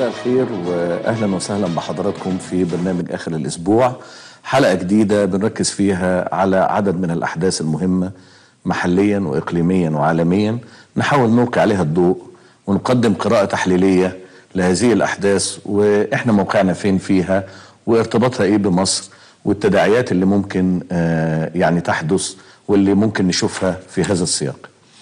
الخير واهلا وسهلا بحضراتكم في برنامج اخر الاسبوع حلقه جديده بنركز فيها على عدد من الاحداث المهمه محليا واقليميا وعالميا نحاول نلقي عليها الضوء ونقدم قراءه تحليليه لهذه الاحداث واحنا موقعنا فين فيها وارتباطها ايه بمصر والتداعيات اللي ممكن آه يعني تحدث واللي ممكن نشوفها في هذا السياق.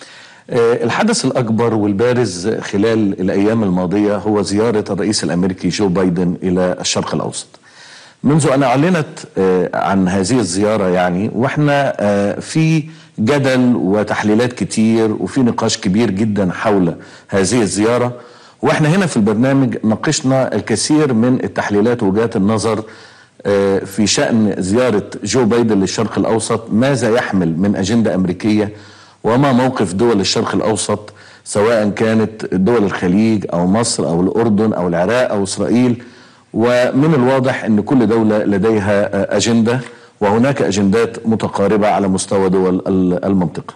الحدث الأكبر والبارز خلال الأيام الماضية هو زيارة الرئيس الأمريكي جو بايدن إلى الشرق الأوسط منذ أن أعلنت عن هذه الزيارة يعني وإحنا في جدل وتحليلات كتير وفي نقاش كبير جدا حول هذه الزيارة وإحنا هنا في البرنامج ناقشنا الكثير من التحليلات ووجهات النظر في شأن زيارة جو بايدن للشرق الأوسط ماذا يحمل من أجندة أمريكية وما موقف دول الشرق الأوسط سواء كانت دول الخليج أو مصر أو الأردن أو العراق أو إسرائيل ومن الواضح أن كل دولة لديها أجندة وهناك أجندات متقاربة على مستوى دول المنطقة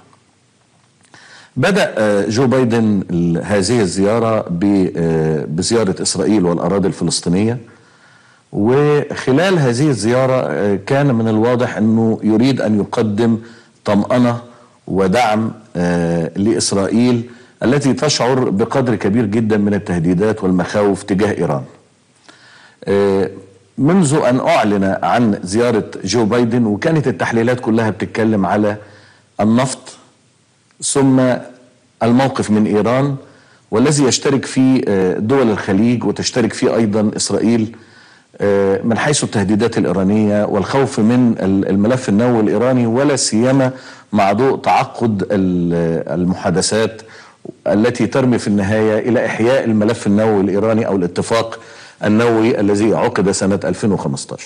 بدأ جو بايدن هذه الزيارة بزيارة إسرائيل والأراضي الفلسطينية وخلال هذه الزيارة كان من الواضح أنه يريد أن يقدم طمأنة ودعم آه لاسرائيل التي تشعر بقدر كبير جدا من التهديدات والمخاوف تجاه ايران. آه منذ ان اعلن عن زياره جو بايدن وكانت التحليلات كلها بتتكلم على النفط ثم الموقف من ايران والذي يشترك فيه آه دول الخليج وتشترك فيه ايضا اسرائيل من حيث التهديدات الإيرانية والخوف من الملف النووي الإيراني ولا سيما مع ضوء تعقد المحادثات التي ترمي في النهاية إلى إحياء الملف النووي الإيراني أو الاتفاق النووي الذي عقد سنة 2015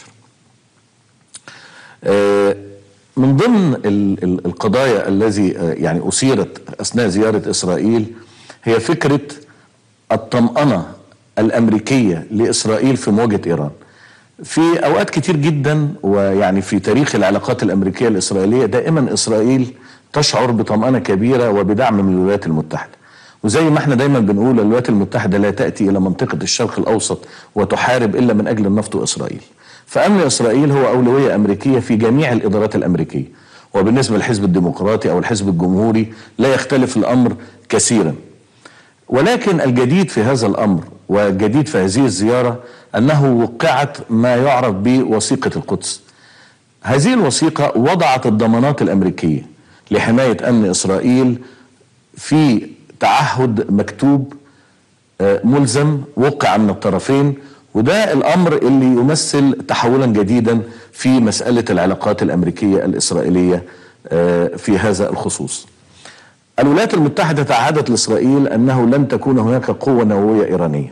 من ضمن القضايا الذي يعني أثيرت أثناء زيارة إسرائيل هي فكرة الطمأنة الأمريكية لإسرائيل في مواجهة إيران في أوقات كتير جدا ويعني في تاريخ العلاقات الأمريكية الإسرائيلية دائما إسرائيل تشعر بطمأنة كبيرة وبدعم من الولايات المتحدة وزي ما احنا دايما بنقول الولايات المتحدة لا تأتي إلى منطقة الشرق الأوسط وتحارب إلا من أجل النفط وإسرائيل فأمن إسرائيل هو أولوية أمريكية في جميع الإدارات الأمريكية وبالنسبة للحزب الديمقراطي أو الحزب الجمهوري لا يختلف الأمر كثيرا ولكن الجديد في هذا الأمر والجديد في هذه الزيارة أنه وقعت ما يعرف بوثيقة القدس هذه الوثيقة وضعت الضمانات الأمريكية لحماية أمن إسرائيل في تعهد مكتوب ملزم وقع من الطرفين وده الأمر اللي يمثل تحولا جديدا في مسألة العلاقات الأمريكية الإسرائيلية في هذا الخصوص الولايات المتحدة تعهدت لإسرائيل أنه لن تكون هناك قوة نووية إيرانية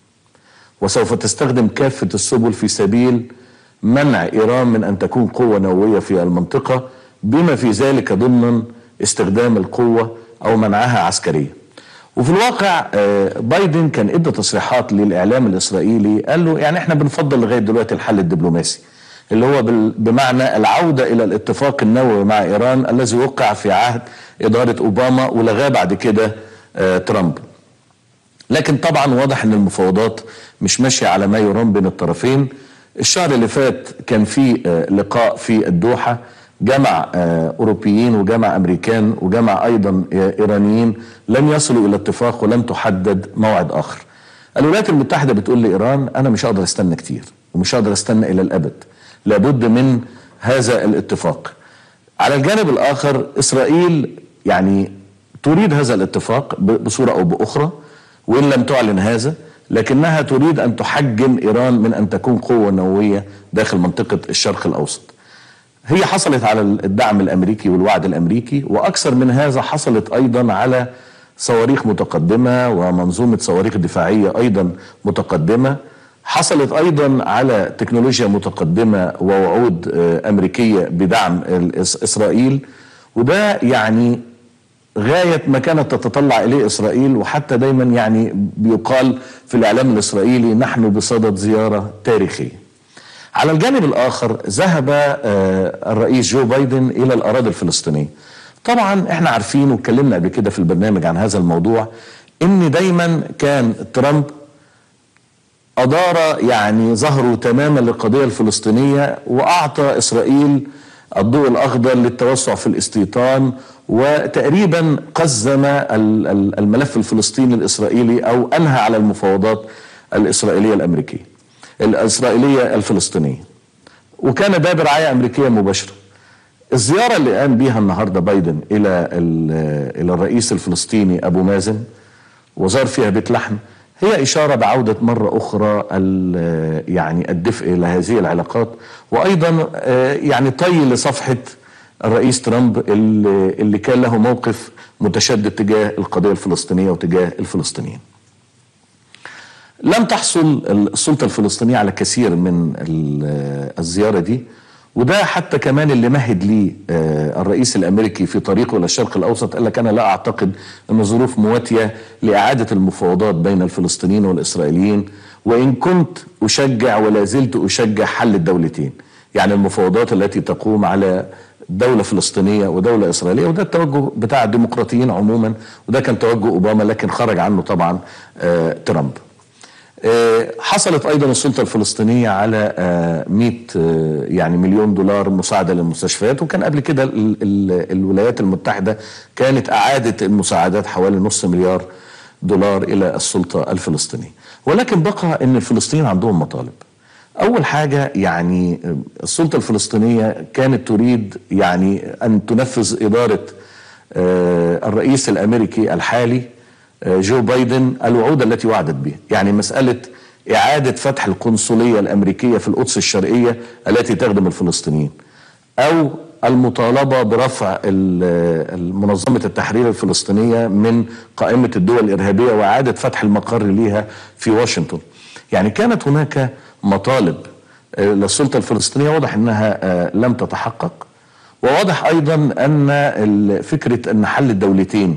وسوف تستخدم كافة السبل في سبيل منع إيران من أن تكون قوة نووية في المنطقة بما في ذلك ضمن استخدام القوة أو منعها عسكريا وفي الواقع بايدن كان ادى تصريحات للإعلام الإسرائيلي قال له يعني احنا بنفضل لغاية دلوقتي الحل الدبلوماسي اللي هو بمعنى العودة إلى الاتفاق النووي مع إيران الذي وقع في عهد إدارة أوباما ولغاه بعد كده ترامب لكن طبعا واضح ان المفاوضات مش ماشيه على ما يرام بين الطرفين الشهر اللي فات كان في لقاء في الدوحه جمع اوروبيين وجمع امريكان وجمع ايضا ايرانيين لم يصلوا الى اتفاق ولم تحدد موعد اخر الولايات المتحده بتقول لايران انا مش هقدر استنى كتير ومش هقدر استنى الى الابد لابد من هذا الاتفاق على الجانب الاخر اسرائيل يعني تريد هذا الاتفاق بصوره او باخرى وإن لم تعلن هذا لكنها تريد أن تحجم إيران من أن تكون قوة نووية داخل منطقة الشرق الأوسط هي حصلت على الدعم الأمريكي والوعد الأمريكي وأكثر من هذا حصلت أيضا على صواريخ متقدمة ومنظومة صواريخ دفاعية أيضا متقدمة حصلت أيضا على تكنولوجيا متقدمة ووعود أمريكية بدعم إسرائيل وده يعني غاية ما كانت تتطلع إليه إسرائيل وحتى دايما يعني بيقال في الإعلام الإسرائيلي نحن بصدد زيارة تاريخية على الجانب الآخر ذهب الرئيس جو بايدن إلى الأراضي الفلسطينية طبعا احنا عارفين واتكلمنا قبل كده في البرنامج عن هذا الموضوع ان دايما كان ترامب أدار يعني ظهره تماما للقضية الفلسطينية وأعطى إسرائيل الضوء الأخضر للتوسع في الاستيطان وتقريبا قزم الملف الفلسطيني الإسرائيلي أو أنهى على المفاوضات الإسرائيلية الأمريكية الإسرائيلية الفلسطينية وكان ده برعاية أمريكية مباشرة الزيارة اللي قام بيها النهاردة بايدن إلى إلى الرئيس الفلسطيني أبو مازن وزار فيها بيت لحم هي إشارة بعودة مرة أخرى يعني الدفء إلى هذه العلاقات وأيضا يعني طي لصفحة الرئيس ترامب اللي, اللي كان له موقف متشدد تجاه القضية الفلسطينية وتجاه الفلسطينيين لم تحصل السلطة الفلسطينية على كثير من الزيارة دي وده حتى كمان اللي مهد لي الرئيس الامريكي في طريقه الى الشرق الاوسط قال لك انا لا اعتقد ان الظروف مواتيه لاعاده المفاوضات بين الفلسطينيين والاسرائيليين وان كنت اشجع ولا زلت اشجع حل الدولتين يعني المفاوضات التي تقوم على دولة فلسطينية ودولة إسرائيلية وده التوجه بتاع الديمقراطيين عموما وده كان توجه أوباما لكن خرج عنه طبعا آه ترامب آه حصلت أيضا السلطة الفلسطينية على آه 100 يعني مليون دولار مساعدة للمستشفيات وكان قبل كده ال ال الولايات المتحدة كانت أعادت المساعدات حوالي نص مليار دولار إلى السلطة الفلسطينية ولكن بقى أن الفلسطينيين عندهم مطالب أول حاجة يعني السلطة الفلسطينية كانت تريد يعني أن تنفذ إدارة الرئيس الأمريكي الحالي جو بايدن الوعود التي وعدت بها يعني مسألة إعادة فتح القنصلية الأمريكية في القدس الشرقية التي تخدم الفلسطينيين أو المطالبة برفع منظمة التحرير الفلسطينية من قائمة الدول الإرهابية وإعادة فتح المقر ليها في واشنطن يعني كانت هناك مطالب للسلطة الفلسطينية واضح أنها لم تتحقق وواضح أيضا أن فكرة أن حل الدولتين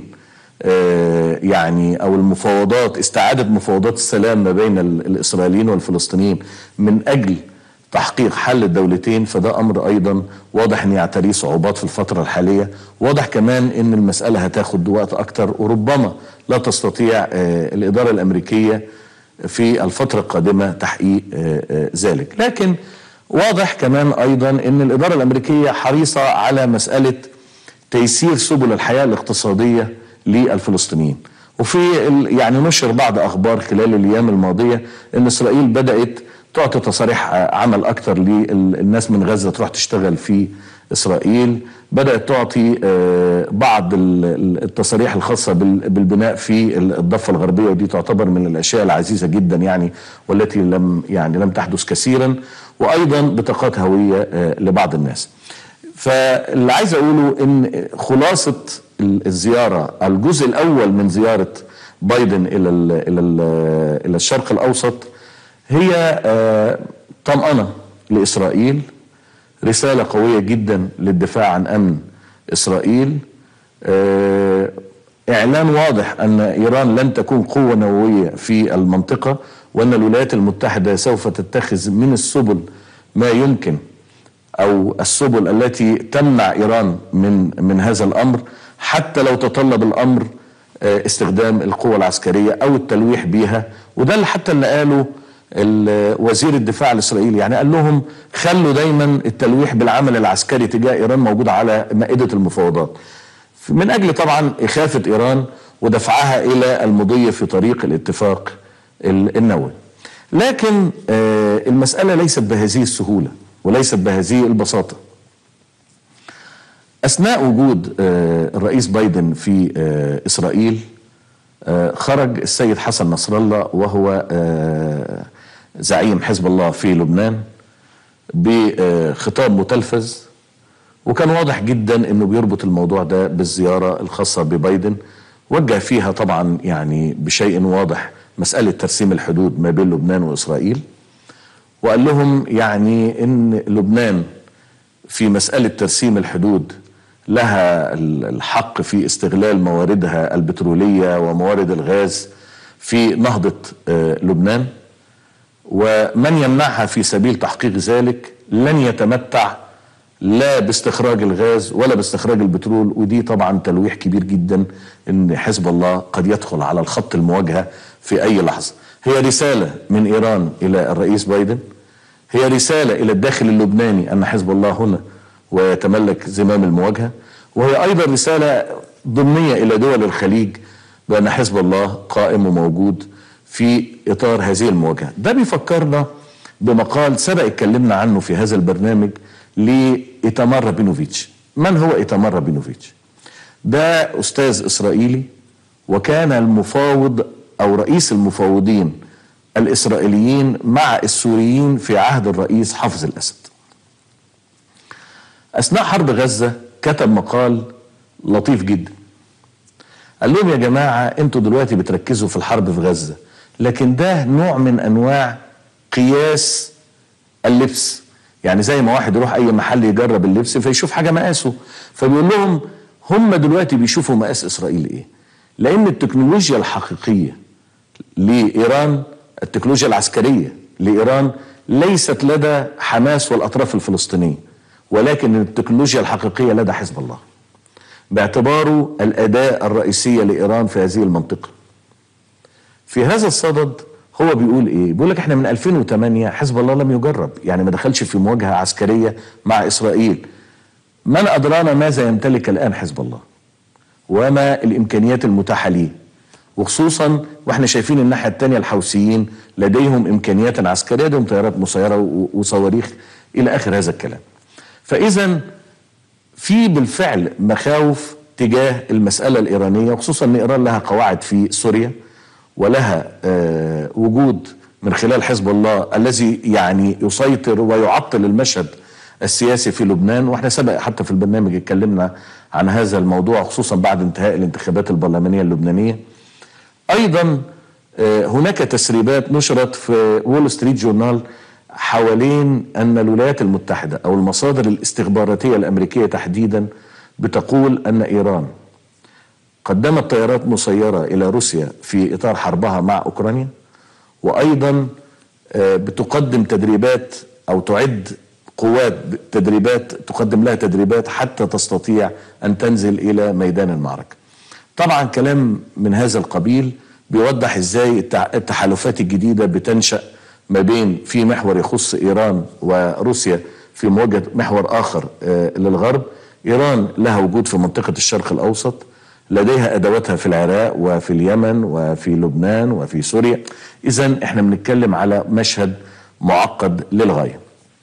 يعني أو المفاوضات استعادة مفاوضات السلام ما بين الإسرائيليين والفلسطينيين من أجل تحقيق حل الدولتين فده أمر أيضا واضح أن يعتريه صعوبات في الفترة الحالية واضح كمان أن المسألة هتاخد وقت أكتر وربما لا تستطيع الإدارة الأمريكية في الفترة القادمة تحقيق ذلك لكن واضح كمان أيضا أن الإدارة الأمريكية حريصة على مسألة تيسير سبل الحياة الاقتصادية للفلسطينيين وفي يعني نشر بعض أخبار خلال الأيام الماضية أن إسرائيل بدأت تعطي تصاريح عمل أكتر للناس من غزة تروح تشتغل في إسرائيل بدأت تعطي بعض التصاريح الخاصة بالبناء في الضفة الغربية ودي تعتبر من الأشياء العزيزة جدا يعني والتي لم يعني لم تحدث كثيرا وأيضا بطاقات هوية لبعض الناس فاللي عايز أقوله إن خلاصة الزيارة الجزء الأول من زيارة بايدن إلى ال إلى ال إلى الشرق الأوسط هي طمأنة لإسرائيل رسالة قوية جدا للدفاع عن أمن إسرائيل إعلان واضح أن إيران لن تكون قوة نووية في المنطقة وأن الولايات المتحدة سوف تتخذ من السبل ما يمكن أو السبل التي تمنع إيران من من هذا الأمر حتى لو تطلب الأمر استخدام القوة العسكرية أو التلويح بها وده اللي حتى اللي قاله وزير الدفاع الاسرائيلي يعني قال لهم خلوا دايما التلويح بالعمل العسكري تجاه ايران موجود على مائده المفاوضات من اجل طبعا اخافه ايران ودفعها الى المضي في طريق الاتفاق النووي لكن المساله ليست بهذه السهوله وليست بهذه البساطه اثناء وجود الرئيس بايدن في اسرائيل خرج السيد حسن نصر الله وهو زعيم حزب الله في لبنان بخطاب متلفز وكان واضح جدا انه بيربط الموضوع ده بالزياره الخاصه ببايدن وجه فيها طبعا يعني بشيء واضح مساله ترسيم الحدود ما بين لبنان واسرائيل وقال لهم يعني ان لبنان في مساله ترسيم الحدود لها الحق في استغلال مواردها البتروليه وموارد الغاز في نهضه لبنان ومن يمنعها في سبيل تحقيق ذلك لن يتمتع لا باستخراج الغاز ولا باستخراج البترول ودي طبعا تلويح كبير جدا ان حزب الله قد يدخل على الخط المواجهه في اي لحظه هي رساله من ايران الى الرئيس بايدن هي رساله الى الداخل اللبناني ان حزب الله هنا ويتملك زمام المواجهه وهي ايضا رساله ضمنيه الى دول الخليج بان حزب الله قائم وموجود في اطار هذه المواجهه ده بيفكرنا بمقال سبق اتكلمنا عنه في هذا البرنامج لإيتامار رابينوفيتش من هو إيتامار رابينوفيتش ده أستاذ إسرائيلي وكان المفاوض أو رئيس المفاوضين الإسرائيليين مع السوريين في عهد الرئيس حافظ الأسد أثناء حرب غزة كتب مقال لطيف جدا قال لهم يا جماعة انتوا دلوقتي بتركزوا في الحرب في غزة لكن ده نوع من أنواع قياس اللبس يعني زي ما واحد يروح اي محل يجرب اللبس فيشوف حاجه مقاسه فبيقول لهم هم دلوقتي بيشوفوا مقاس اسرائيل ايه لان التكنولوجيا الحقيقيه لايران التكنولوجيا العسكريه لايران ليست لدى حماس والاطراف الفلسطينيه ولكن التكنولوجيا الحقيقيه لدى حزب الله باعتباره الاداه الرئيسيه لايران في هذه المنطقه في هذا الصدد هو بيقول ايه بيقول لك احنا من 2008 حزب الله لم يجرب يعني ما دخلش في مواجهه عسكريه مع اسرائيل من ادرانا ماذا يمتلك الان حزب الله وما الامكانيات المتاحه ليه وخصوصا واحنا شايفين الناحيه الثانيه الحوثيين لديهم امكانيات عسكريه لديهم طيارات مسيره وصواريخ الى اخر هذا الكلام فاذا في بالفعل مخاوف تجاه المساله الايرانيه وخصوصا ان ايران لها قواعد في سوريا ولها آه وجود من خلال حزب الله الذي يعني يسيطر ويعطل المشهد السياسي في لبنان واحنا سبق حتى في البرنامج اتكلمنا عن هذا الموضوع خصوصا بعد انتهاء الانتخابات البرلمانيه اللبنانيه. ايضا آه هناك تسريبات نشرت في وول ستريت جورنال حوالين ان الولايات المتحده او المصادر الاستخباراتيه الامريكيه تحديدا بتقول ان ايران قدمت طيارات مسيرة إلى روسيا في إطار حربها مع أوكرانيا وأيضا بتقدم تدريبات أو تعد قوات تدريبات تقدم لها تدريبات حتى تستطيع أن تنزل إلى ميدان المعركة طبعا كلام من هذا القبيل بيوضح ازاي التحالفات الجديدة بتنشأ ما بين في محور يخص إيران وروسيا في مواجهة محور آخر للغرب إيران لها وجود في منطقة الشرق الأوسط لديها ادواتها في العراق وفي اليمن وفي لبنان وفي سوريا اذا احنا بنتكلم على مشهد معقد للغايه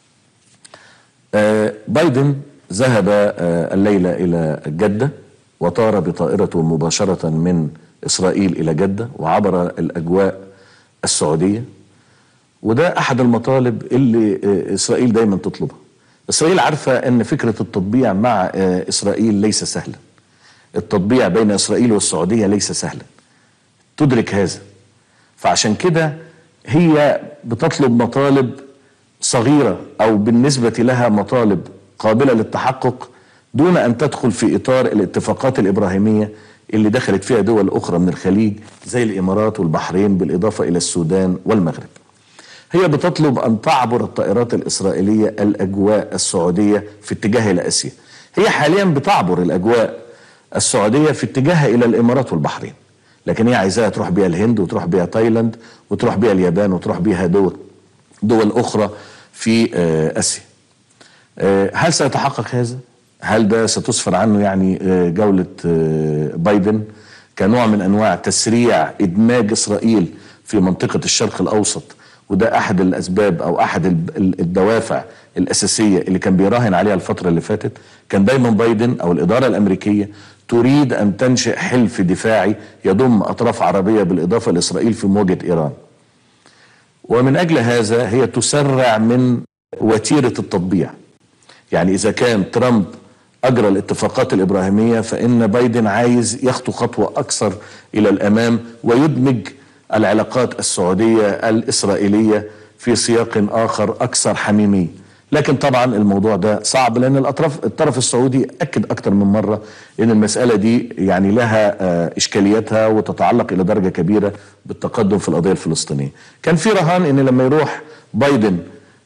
آه بايدن ذهب آه الليله الى جده وطار بطائرته مباشره من اسرائيل الى جده وعبر الاجواء السعوديه وده احد المطالب اللي آه اسرائيل دايما تطلبها اسرائيل عارفه ان فكره التطبيع مع اسرائيل ليس سهلا التطبيع بين اسرائيل والسعوديه ليس سهلا تدرك هذا فعشان كده هي بتطلب مطالب صغيره او بالنسبه لها مطالب قابله للتحقق دون ان تدخل في اطار الاتفاقات الابراهيميه اللي دخلت فيها دول اخرى من الخليج زي الامارات والبحرين بالاضافه الى السودان والمغرب. هي بتطلب ان تعبر الطائرات الاسرائيليه الاجواء السعوديه في اتجاه الى اسيا. هي حاليا بتعبر الاجواء السعوديه في اتجاهها الى الامارات والبحرين لكن هي عايزاها تروح بيها الهند وتروح بيها تايلاند وتروح بيها اليابان وتروح بيها دول دول اخرى في اسيا هل سيتحقق هذا هل ده ستسفر عنه يعني جوله بايدن كنوع من انواع تسريع ادماج اسرائيل في منطقه الشرق الاوسط وده احد الاسباب او احد الدوافع الاساسيه اللي كان بيراهن عليها الفتره اللي فاتت كان دايما بايدن او الاداره الامريكيه تريد ان تنشئ حلف دفاعي يضم اطراف عربيه بالاضافه لاسرائيل في مواجهه ايران. ومن اجل هذا هي تسرع من وتيره التطبيع. يعني اذا كان ترامب اجرى الاتفاقات الابراهيميه فان بايدن عايز يخطو خطوه اكثر الى الامام ويدمج العلاقات السعوديه الاسرائيليه في سياق اخر اكثر حميميه. لكن طبعا الموضوع ده صعب لان الاطراف الطرف السعودي اكد اكثر من مره ان المساله دي يعني لها اشكالياتها وتتعلق الى درجه كبيره بالتقدم في القضيه الفلسطينيه. كان في رهان ان لما يروح بايدن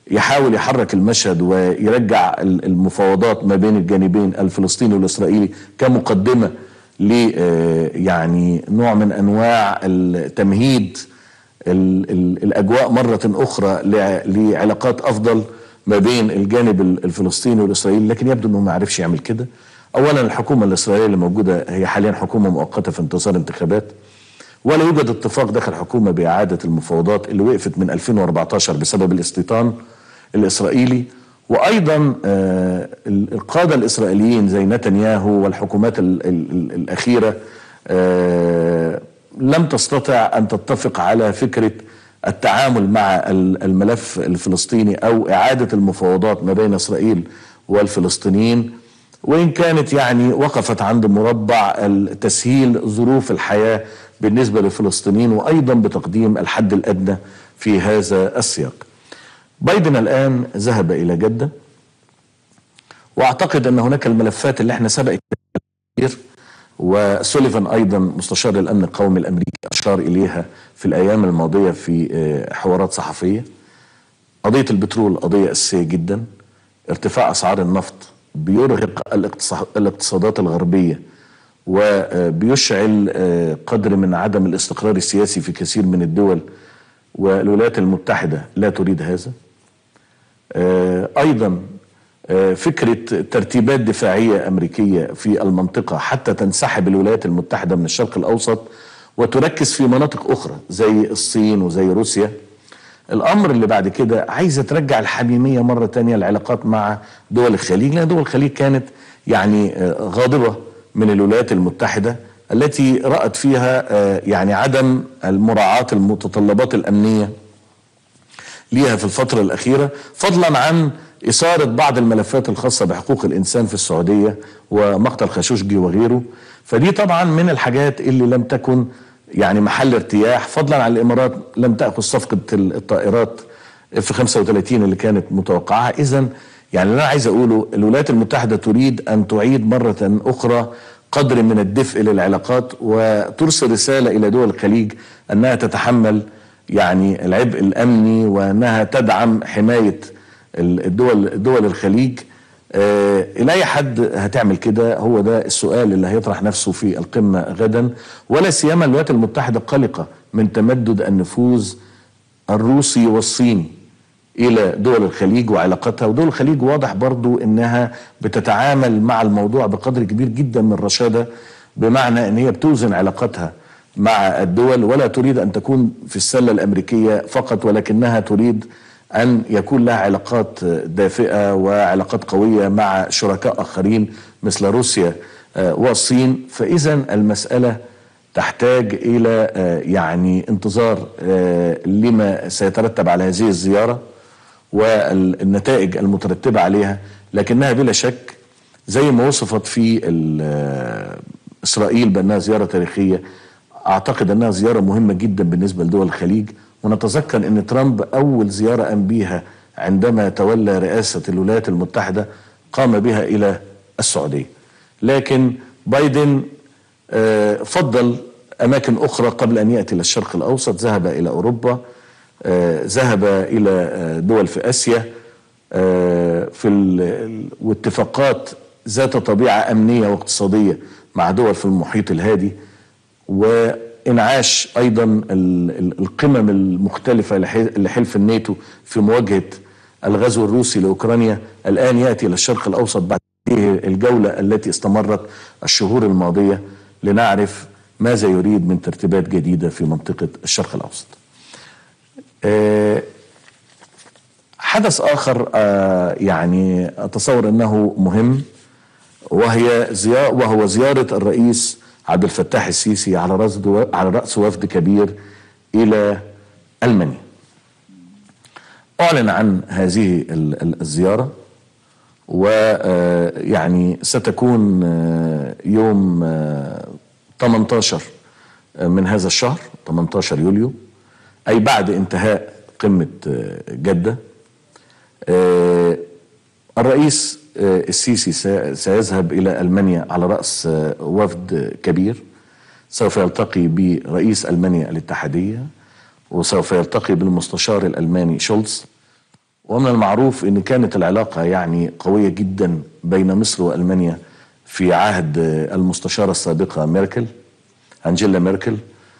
يحاول يحرك المشهد ويرجع المفاوضات ما بين الجانبين الفلسطيني والاسرائيلي كمقدمه ل يعني نوع من انواع التمهيد الاجواء مره اخرى لعلاقات افضل ما بين الجانب الفلسطيني والاسرائيلي لكن يبدو انه ما عرفش يعمل كده اولا الحكومه الاسرائيليه اللي موجوده هي حاليا حكومه مؤقته في انتصار انتخابات ولا يوجد اتفاق داخل الحكومه باعاده المفاوضات اللي وقفت من 2014 بسبب الاستيطان الاسرائيلي وايضا القاده الاسرائيليين زي نتنياهو والحكومات ال ال الاخيره لم تستطع ان تتفق على فكره التعامل مع الملف الفلسطيني او اعاده المفاوضات ما بين اسرائيل والفلسطينيين وان كانت يعني وقفت عند مربع تسهيل ظروف الحياه بالنسبه للفلسطينيين وايضا بتقديم الحد الادنى في هذا السياق. بايدن الان ذهب الى جده واعتقد ان هناك الملفات اللي احنا سبق كتير وسوليفان ايضا مستشار الامن القومي الامريكي اشار اليها في الايام الماضيه في حوارات صحفيه. قضيه البترول قضيه اساسيه جدا. ارتفاع اسعار النفط بيرهق الاقتصادات الغربيه وبيشعل قدر من عدم الاستقرار السياسي في كثير من الدول والولايات المتحده لا تريد هذا. ايضا فكره ترتيبات دفاعيه امريكيه في المنطقه حتى تنسحب الولايات المتحده من الشرق الاوسط وتركز في مناطق اخرى زي الصين وزي روسيا. الامر اللي بعد كده عايزه ترجع الحميميه مره تانية العلاقات مع دول الخليج لان دول الخليج كانت يعني غاضبه من الولايات المتحده التي رأت فيها يعني عدم المراعاة المتطلبات الأمنية ليها في الفترة الأخيرة فضلا عن إثارة بعض الملفات الخاصة بحقوق الإنسان في السعودية ومقتل خاشوشجي وغيره فدي طبعا من الحاجات اللي لم تكن يعني محل ارتياح فضلا عن الإمارات لم تأخذ صفقة الطائرات اف 35 اللي كانت متوقعة إذا يعني اللي أنا عايز أقوله الولايات المتحدة تريد أن تعيد مرة أخرى قدر من الدفء للعلاقات وترسل رسالة إلى دول الخليج أنها تتحمل يعني العبء الأمني وأنها تدعم حماية الدول دول الخليج آه إلى أي حد هتعمل كده هو ده السؤال اللي هيطرح نفسه في القمة غدا ولا سيما الولايات المتحدة قلقة من تمدد النفوذ الروسي والصيني الى دول الخليج وعلاقتها ودول الخليج واضح برضو انها بتتعامل مع الموضوع بقدر كبير جدا من الرشادة بمعنى ان هي بتوزن علاقتها مع الدول ولا تريد ان تكون في السلة الامريكية فقط ولكنها تريد ان يكون لها علاقات دافئة وعلاقات قوية مع شركاء اخرين مثل روسيا والصين فاذا المسألة تحتاج الى يعني انتظار لما سيترتب على هذه الزياره والنتائج المترتبة عليها لكنها بلا شك زي ما وصفت في إسرائيل بأنها زيارة تاريخية أعتقد أنها زيارة مهمة جدا بالنسبة لدول الخليج ونتذكر أن ترامب أول زيارة قام بها عندما تولى رئاسة الولايات المتحدة قام بها إلى السعودية لكن بايدن فضل أماكن أخرى قبل أن يأتي إلى الشرق الأوسط ذهب إلى أوروبا آه ذهب الى دول في اسيا آه في واتفاقات ذات طبيعه امنيه واقتصاديه مع دول في المحيط الهادي وانعاش ايضا القمم المختلفه لحلف الناتو في مواجهه الغزو الروسي لاوكرانيا الان ياتي الى الشرق الاوسط بعد الجوله التي استمرت الشهور الماضيه لنعرف ماذا يريد من ترتيبات جديده في منطقه الشرق الاوسط. حدث اخر يعني اتصور انه مهم وهي زيارة وهو زياره الرئيس عبد الفتاح السيسي على راس على راس وفد كبير الى المانيا. اعلن عن هذه الزياره ويعني ستكون يوم 18 من هذا الشهر 18 يوليو أي بعد انتهاء قمة جدة الرئيس السيسي سيذهب إلى ألمانيا على رأس وفد كبير سوف يلتقي برئيس ألمانيا الاتحادية وسوف يلتقي بالمستشار الألماني شولتز ومن المعروف ان كانت العلاقه يعني قويه جدا بين مصر والمانيا في عهد المستشاره السابقه ميركل انجيلا ميركل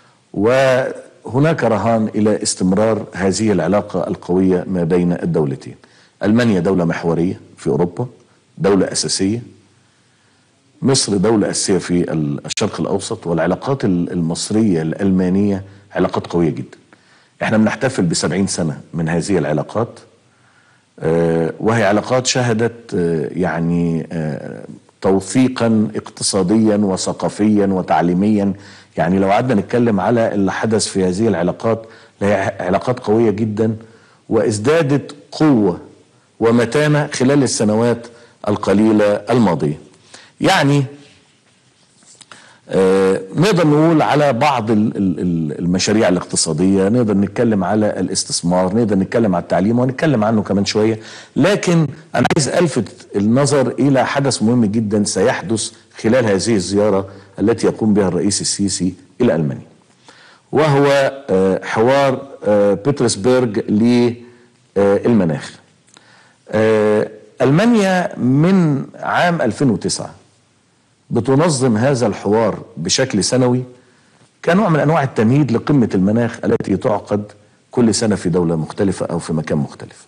وهناك رهان الى استمرار هذه العلاقه القويه ما بين الدولتين. المانيا دوله محوريه في اوروبا، دوله اساسيه. مصر دوله اساسيه في الشرق الاوسط والعلاقات المصريه الالمانيه علاقات قويه جدا. احنا بنحتفل ب 70 سنه من هذه العلاقات آه، وهي علاقات شهدت آه، يعني آه، توثيقا اقتصاديا وثقافيا وتعليميا يعني لو قعدنا نتكلم على اللي حدث في هذه العلاقات هي علاقات قويه جدا وازدادت قوه ومتانه خلال السنوات القليله الماضيه. يعني آه نقدر نقول على بعض المشاريع الاقتصادية نقدر نتكلم على الاستثمار نقدر نتكلم على التعليم ونتكلم عنه كمان شوية لكن أنا عايز ألفت النظر إلى حدث مهم جدا سيحدث خلال هذه الزيارة التي يقوم بها الرئيس السيسي إلى ألمانيا وهو آه حوار آه بيترسبرج للمناخ ألمانيا من عام 2009 بتنظم هذا الحوار بشكل سنوي كنوع من انواع التمهيد لقمه المناخ التي تعقد كل سنه في دوله مختلفه او في مكان مختلف.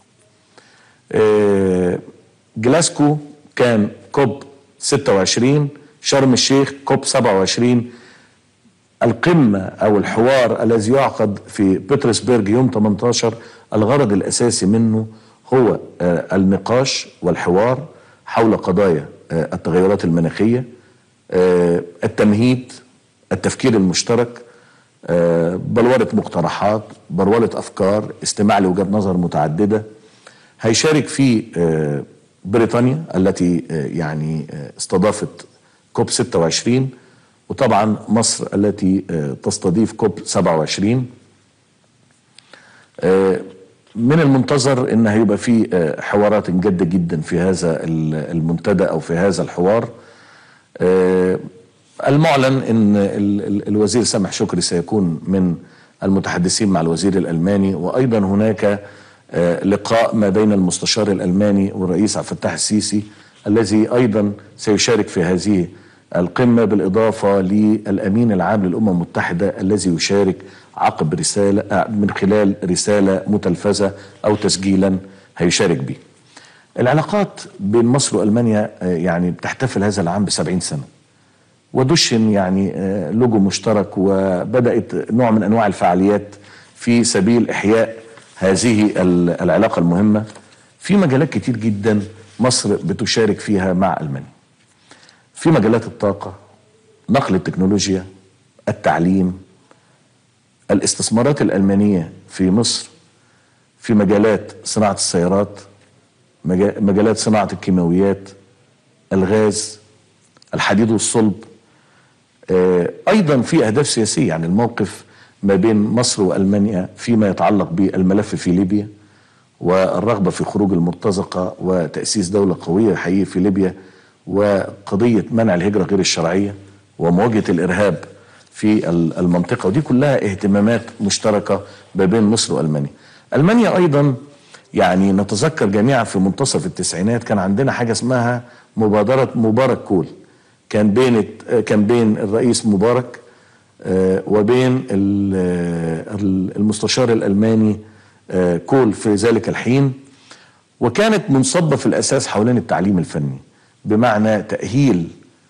جلاسكو كان كوب 26 شرم الشيخ كوب 27 القمه او الحوار الذي يعقد في بطرسبرج يوم 18 الغرض الاساسي منه هو النقاش والحوار حول قضايا التغيرات المناخيه التمهيد التفكير المشترك بلورة مقترحات بلورة أفكار استماع لوجهات نظر متعددة هيشارك في بريطانيا التي يعني استضافت كوب 26 وطبعا مصر التي تستضيف كوب 27 من المنتظر ان هيبقى في حوارات جاده جدا في هذا المنتدى او في هذا الحوار المعلن ان الوزير سامح شكري سيكون من المتحدثين مع الوزير الالماني وايضا هناك لقاء ما بين المستشار الالماني والرئيس عبد الفتاح السيسي الذي ايضا سيشارك في هذه القمه بالاضافه للامين العام للامم المتحده الذي يشارك عقب رساله من خلال رساله متلفزه او تسجيلا هيشارك به. العلاقات بين مصر والمانيا يعني بتحتفل هذا العام ب 70 سنه. ودشن يعني لوجو مشترك وبدات نوع من انواع الفعاليات في سبيل احياء هذه العلاقه المهمه في مجالات كتير جدا مصر بتشارك فيها مع المانيا. في مجالات الطاقه، نقل التكنولوجيا، التعليم، الاستثمارات الالمانيه في مصر في مجالات صناعه السيارات، مجالات صناعه الكيماويات، الغاز، الحديد والصلب، ايضا في اهداف سياسيه يعني الموقف ما بين مصر والمانيا فيما يتعلق بالملف في ليبيا والرغبه في خروج المرتزقه وتاسيس دوله قويه حقيقيه في ليبيا وقضيه منع الهجره غير الشرعيه ومواجهه الارهاب في المنطقه ودي كلها اهتمامات مشتركه ما بين مصر والمانيا. المانيا ايضا يعني نتذكر جميعا في منتصف التسعينات كان عندنا حاجه اسمها مبادره مبارك كول كان بين كان بين الرئيس مبارك وبين المستشار الالماني كول في ذلك الحين وكانت منصبه في الاساس حوالين التعليم الفني بمعنى تاهيل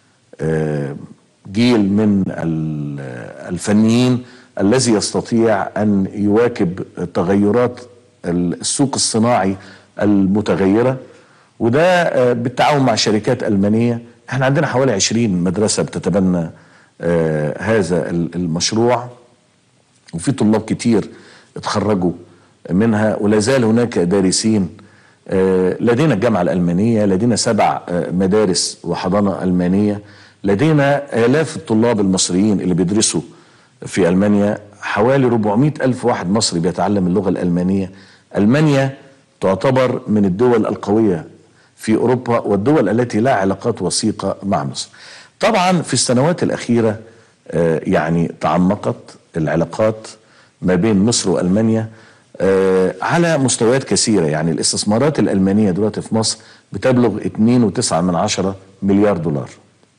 جيل من الفنيين الذي يستطيع ان يواكب تغيرات السوق الصناعي المتغيره وده بالتعاون مع شركات المانيه احنا عندنا حوالي 20 مدرسة بتتبنى آه هذا المشروع وفي طلاب كتير اتخرجوا منها ولا زال هناك دارسين آه لدينا الجامعة الألمانية لدينا سبع آه مدارس وحضانة ألمانية لدينا آلاف الطلاب المصريين اللي بيدرسوا في ألمانيا حوالي 400 ألف واحد مصري بيتعلم اللغة الألمانية ألمانيا تعتبر من الدول القوية في اوروبا والدول التي لها علاقات وثيقه مع مصر. طبعا في السنوات الاخيره يعني تعمقت العلاقات ما بين مصر والمانيا آه، على مستويات كثيرة يعني الاستثمارات الألمانية دلوقتي في مصر بتبلغ 2.9 من عشرة مليار دولار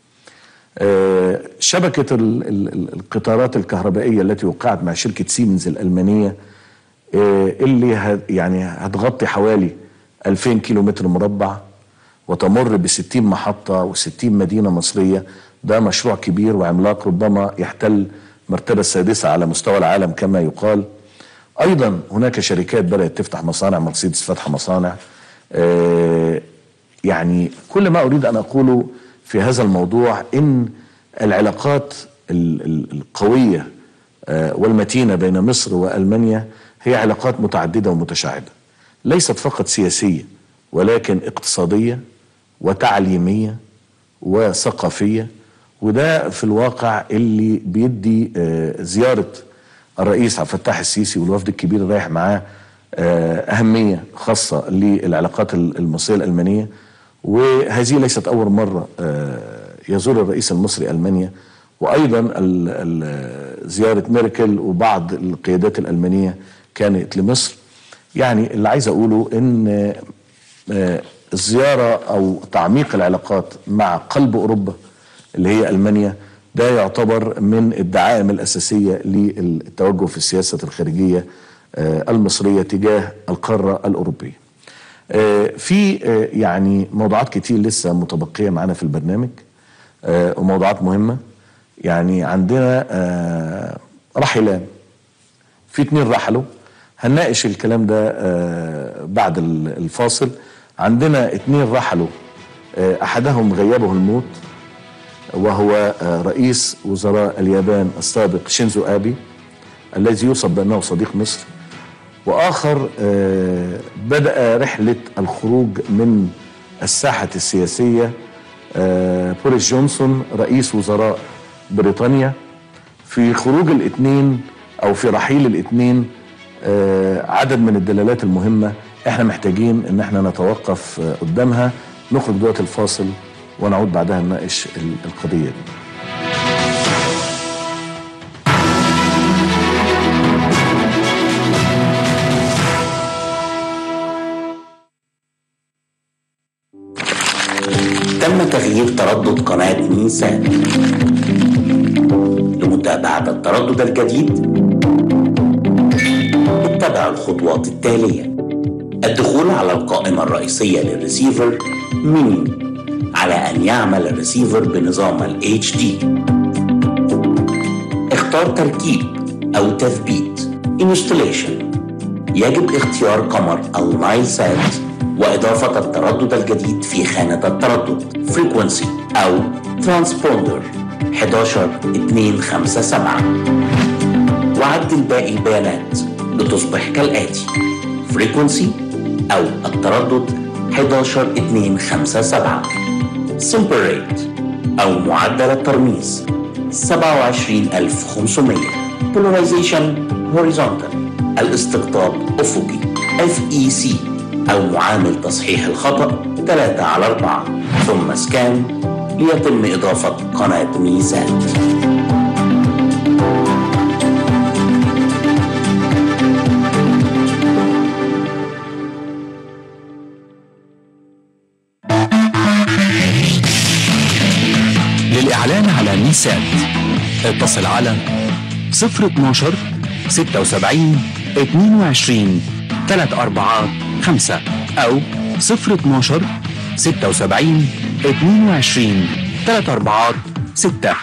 آه، شبكة ال- ال- ال- القطارات الكهربائية التي وقعت مع شركة سيمنز الألمانية آه، اللي ه- يعني هتغطي حوالي 2000 كيلومتر مربع وتمر ب 60 محطة و60 مدينة مصرية ده مشروع كبير وعملاق ربما يحتل مرتبة السادسة على مستوى العالم كما يقال أيضا هناك شركات بدأت تفتح مصانع مرسيدس فاتحة مصانع آه، يعني كل ما أريد أن أقوله في هذا الموضوع إن العلاقات ال- ال- القوية آه، والمتينة بين مصر وألمانيا هي علاقات متعددة ومتشعبة ليست فقط سياسية ولكن اقتصادية وتعليمية وثقافية وده في الواقع اللي بيدي آه، زيارة الرئيس عبد الفتاح السيسي والوفد الكبير اللي رايح معاه آه، أهمية خاصة للعلاقات المصرية الألمانية وهذه ليست أول مرة آه، يزور الرئيس المصري ألمانيا وأيضا ال- ال- زيارة ميركل وبعض القيادات الألمانية كانت لمصر يعني اللي عايز أقوله إن آه، الزيارة أو تعميق العلاقات مع قلب أوروبا اللي هي ألمانيا ده يعتبر من الدعائم الأساسية للتوجه في السياسة الخارجية آه، المصرية تجاه القارة الأوروبية آه، في آه، يعني موضوعات كتير لسه متبقية معانا في البرنامج آه، وموضوعات مهمة يعني عندنا آه، رحلان في اتنين رحلوا هنناقش الكلام ده آه، بعد ال- الفاصل عندنا اتنين رحلوا آه، احدهم غيبه الموت وهو آه، رئيس وزراء اليابان السابق شينزو ابي الذي يوصف بانه صديق مصر واخر آه، بدا رحله الخروج من الساحه السياسيه آه، بوريس جونسون رئيس وزراء بريطانيا في خروج الاثنين او في رحيل الاثنين آه، عدد من الدلالات المهمه احنا محتاجين ان احنا نتوقف آه، قدامها نخرج دلوقتي الفاصل ونعود بعدها نناقش ال- القضيه دي تم تغيير تردد قناة ميسان لمتابعة التردد الجديد اتبع الخطوات التالية الدخول على القائمة الرئيسية للريسيفر منيو على أن يعمل الريسيفر بنظام ال HD اختار تركيب أو تثبيت Installation يجب اختيار قمر النايل سات وإضافة التردد الجديد في خانة التردد Frequency أو Transponder 11257 وعدل باقي البيانات لتصبح كالآتي Frequency أو التردد 11257 Simple Rate أو معدل الترميز 27500 Polarization Horizontal الاستقطاب أفقي FEC أو معامل تصحيح الخطأ 3 على 4 ثم سكان ليتم إضافة قناة ميزان للإعلان على نيسان اتصل على 012 76 22 34 5 أو 012 76 22 34 6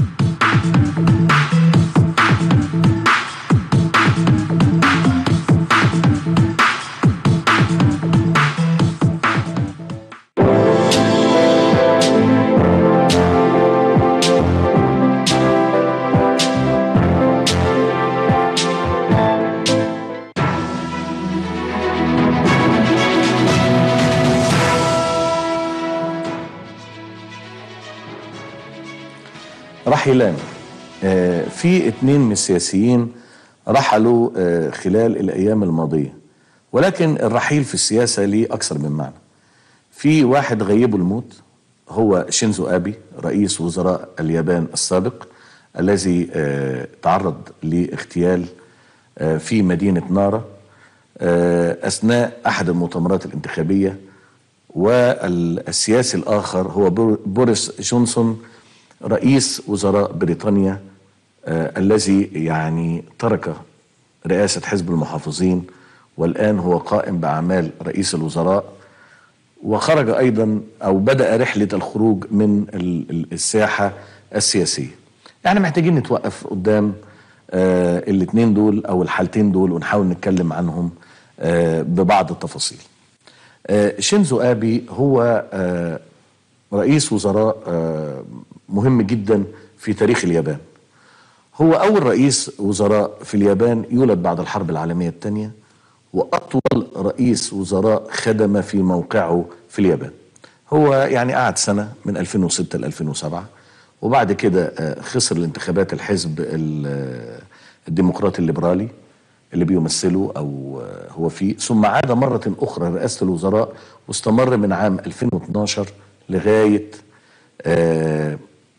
رحلان آه، في اتنين من السياسيين رحلوا آه، خلال الايام الماضيه ولكن الرحيل في السياسه ليه اكثر من معنى في واحد غيبه الموت هو شينزو ابي رئيس وزراء اليابان السابق الذي آه، تعرض لاغتيال آه، في مدينه نارا آه، اثناء احد المؤتمرات الانتخابيه والسياسي الاخر هو بور- بوريس جونسون رئيس وزراء بريطانيا آه، الذي يعني ترك رئاسه حزب المحافظين والان هو قائم باعمال رئيس الوزراء وخرج ايضا او بدا رحله الخروج من ال- ال- الساحه السياسيه. يعني محتاجين نتوقف قدام آه الاثنين دول او الحالتين دول ونحاول نتكلم عنهم آه ببعض التفاصيل. آه شينزو ابي هو آه رئيس وزراء آه مهم جدا في تاريخ اليابان. هو أول رئيس وزراء في اليابان يولد بعد الحرب العالمية الثانية وأطول رئيس وزراء خدم في موقعه في اليابان هو يعني قعد سنة من 2006 ل 2007 وبعد كده آه، خسر الانتخابات الحزب ال- آه، الديمقراطي الليبرالي اللي بيمثله أو آه، هو فيه ثم عاد مرة أخرى رئاسة الوزراء واستمر من عام 2012 لغاية آه،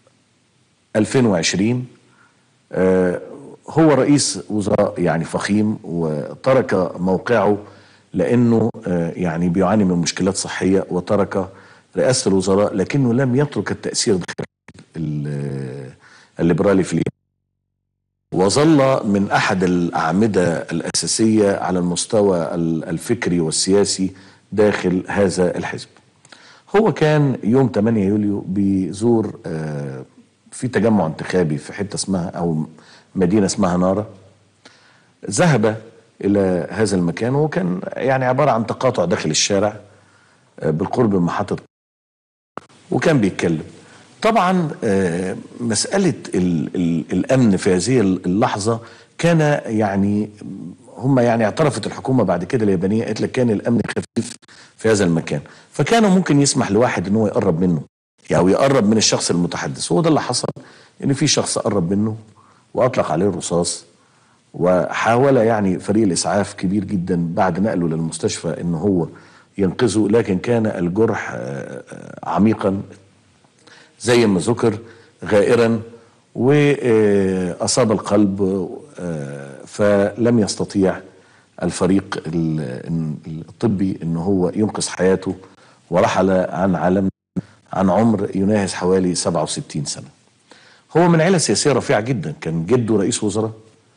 2020 آه، هو رئيس وزراء يعني فخيم وترك موقعه لانه آه، يعني بيعاني من مشكلات صحيه وترك رئاسه الوزراء لكنه لم يترك التاثير داخل ال- الليبرالي في اليابان وظل من احد الاعمده الاساسيه على المستوى ال- الفكري والسياسي داخل هذا الحزب. هو كان يوم 8 يوليو بيزور آه، في تجمع انتخابي في حته اسمها او مدينه اسمها نارا ذهب الى هذا المكان وكان يعني عباره عن تقاطع داخل الشارع آه، بالقرب من محطه وكان بيتكلم طبعا آه، مسألة ال ال الأمن في هذه اللحظة كان يعني هم يعني اعترفت الحكومة بعد كده اليابانية قالت لك كان الأمن خفيف في هذا المكان فكانوا ممكن يسمح لواحد ان هو يقرب منه يعني يقرب من الشخص المتحدث هو ده اللي حصل ان في شخص قرب منه واطلق عليه الرصاص وحاول يعني فريق الاسعاف كبير جدا بعد نقله للمستشفى ان هو ينقذه لكن كان الجرح آه، آه، عميقا زي ما ذكر غائرا واصاب القلب آه، فلم يستطيع الفريق ال- الطبي ان هو ينقذ حياته ورحل عن عالم عن عمر يناهز حوالي 67 سنه. هو من عيله سياسيه رفيعه جدا، كان جده رئيس وزراء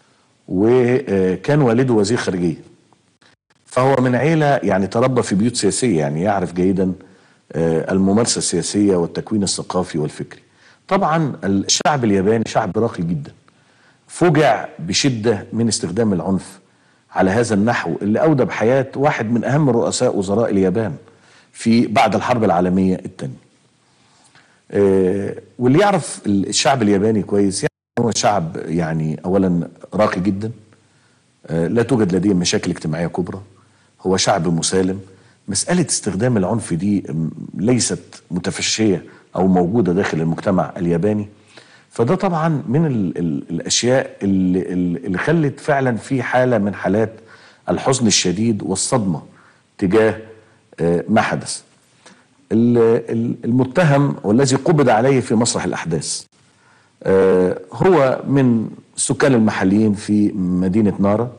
وكان والده وزير خارجيه. فهو من عيله يعني تربى في بيوت سياسيه يعني يعرف جيدا آه، الممارسه السياسيه والتكوين الثقافي والفكري. طبعا الشعب الياباني شعب راقي جدا. فوجع بشده من استخدام العنف على هذا النحو اللي اودى بحياه واحد من اهم رؤساء وزراء اليابان في بعد الحرب العالميه الثانيه. آه، واللي يعرف الشعب الياباني كويس يعني هو شعب يعني اولا راقي جدا آه، لا توجد لديه مشاكل اجتماعيه كبرى هو شعب مسالم مساله استخدام العنف دي م، ليست متفشيه او موجوده داخل المجتمع الياباني فده طبعا من ال ال الاشياء اللي, اللي خلت فعلا في حاله من حالات الحزن الشديد والصدمه تجاه آه، ما حدث ال- ال- المتهم والذي قبض عليه في مسرح الأحداث آه، هو من السكان المحليين في مدينة نارا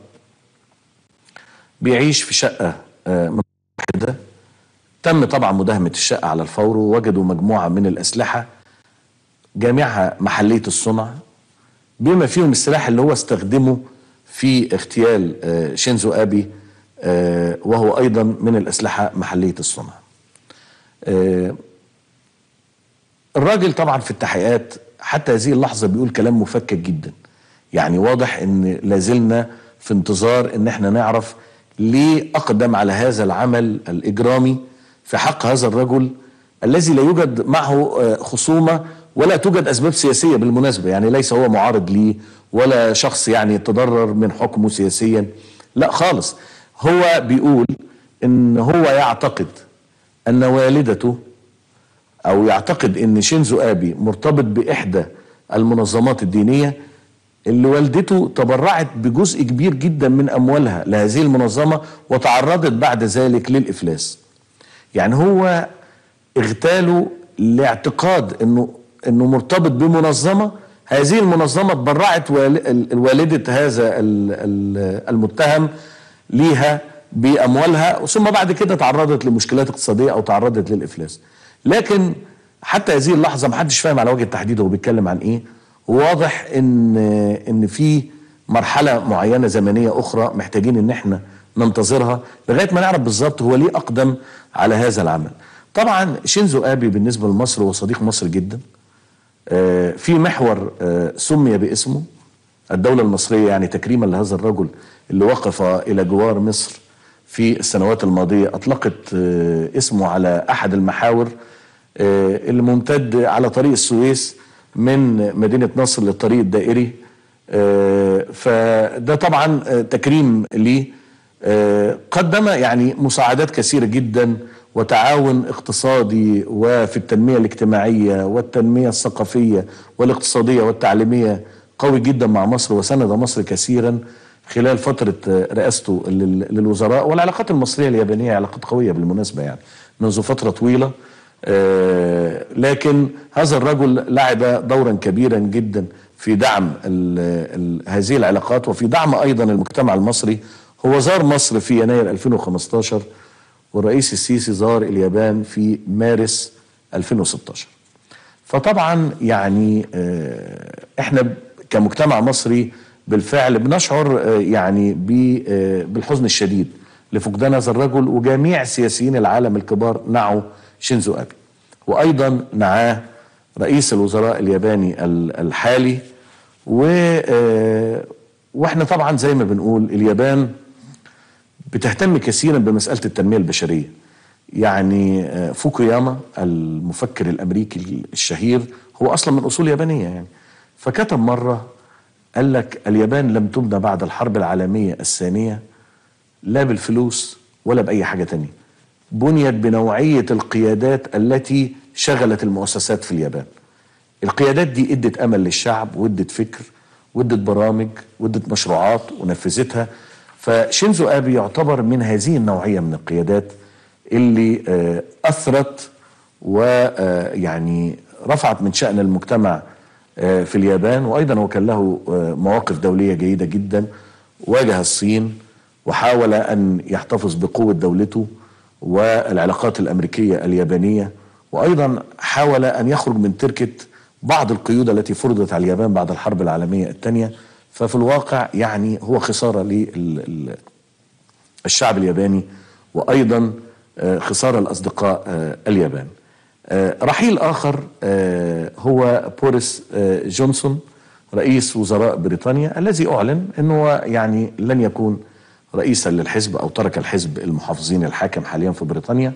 بيعيش في شقة آه، من واحدة تم طبعا مداهمة الشقة على الفور ووجدوا مجموعة من الأسلحة جامعها محلية الصنع بما فيهم السلاح اللي هو استخدمه في اغتيال آه، شينزو أبي آه، وهو أيضا من الأسلحة محلية الصنع آه، الراجل طبعا في التحقيقات حتى هذه اللحظة بيقول كلام مفكك جدا يعني واضح ان لازلنا في انتظار ان احنا نعرف ليه اقدم على هذا العمل الاجرامي في حق هذا الرجل الذي لا يوجد معه آه، خصومة ولا توجد اسباب سياسية بالمناسبة يعني ليس هو معارض ليه ولا شخص يعني تضرر من حكمه سياسيا لا خالص هو بيقول ان هو يعتقد ان والدته او يعتقد ان شينزو ابي مرتبط باحدى المنظمات الدينيه اللي والدته تبرعت بجزء كبير جدا من اموالها لهذه المنظمه وتعرضت بعد ذلك للافلاس. يعني هو اغتاله لاعتقاد انه انه مرتبط بمنظمه هذه المنظمه تبرعت وال- ال- والده هذا ال- ال- المتهم ليها باموالها ثم بعد كده تعرضت لمشكلات اقتصاديه او تعرضت للافلاس لكن حتى هذه اللحظه ما حدش فاهم على وجه التحديد هو بيتكلم عن ايه وواضح ان ان في مرحله معينه زمنيه اخرى محتاجين ان احنا ننتظرها لغايه ما نعرف بالظبط هو ليه اقدم على هذا العمل طبعا شينزو ابي بالنسبه لمصر هو صديق مصر جدا آه، في محور آه، سمي باسمه الدولة المصرية يعني تكريما لهذا الرجل اللي وقف إلى جوار مصر في السنوات الماضية أطلقت آه، اسمه على أحد المحاور آه، اللي ممتد على طريق السويس من مدينة نصر للطريق الدائري آه، فده طبعا آه، تكريم ليه آه، قدم يعني مساعدات كثيرة جدا وتعاون اقتصادي وفي التنمية الاجتماعية والتنمية الثقافية والاقتصادية والتعليمية قوي جدا مع مصر وسند مصر كثيرا خلال فترة آه، رئاسته لل- للوزراء والعلاقات المصرية اليابانية علاقات قوية بالمناسبة يعني منذ فترة طويلة آه، لكن هذا الرجل لعب دورا كبيرا جدا في دعم ال ال هذه العلاقات وفي دعم ايضا المجتمع المصري هو زار مصر في يناير 2015 والرئيس السيسي زار اليابان في مارس 2016 فطبعا يعني آه، احنا كمجتمع مصري بالفعل بنشعر آه، يعني ب- آه، بالحزن الشديد لفقدان هذا الرجل وجميع سياسيين العالم الكبار نعوا شينزو ابي وايضا نعاه رئيس الوزراء الياباني ال- الحالي و آه، واحنا طبعا زي ما بنقول اليابان بتهتم كثيرا بمسألة التنمية البشرية يعني آه، فوكوياما المفكر الأمريكي الشهير هو أصلا من أصول يابانية يعني فكتب مرة قال لك اليابان لم تبنى بعد الحرب العالمية الثانية لا بالفلوس ولا بأي حاجة تانية بنيت بنوعية القيادات التي شغلت المؤسسات في اليابان القيادات دي ادت امل للشعب وادت فكر وادت برامج وادت مشروعات ونفذتها فشينزو ابي يعتبر من هذه النوعيه من القيادات اللي آه، اثرت ويعني رفعت من شان المجتمع آه، في اليابان وايضا هو كان له آه، مواقف دوليه جيده جدا واجه الصين وحاول ان يحتفظ بقوه دولته والعلاقات الامريكيه اليابانيه وايضا حاول ان يخرج من تركه بعض القيود التي فرضت على اليابان بعد الحرب العالميه الثانيه ففي الواقع يعني هو خساره للشعب الياباني وايضا آه، خساره لاصدقاء آه، اليابان. آه، رحيل اخر آه، هو بوريس آه، جونسون رئيس وزراء بريطانيا الذي اعلن انه يعني لن يكون رئيسا للحزب او ترك الحزب المحافظين الحاكم حاليا في بريطانيا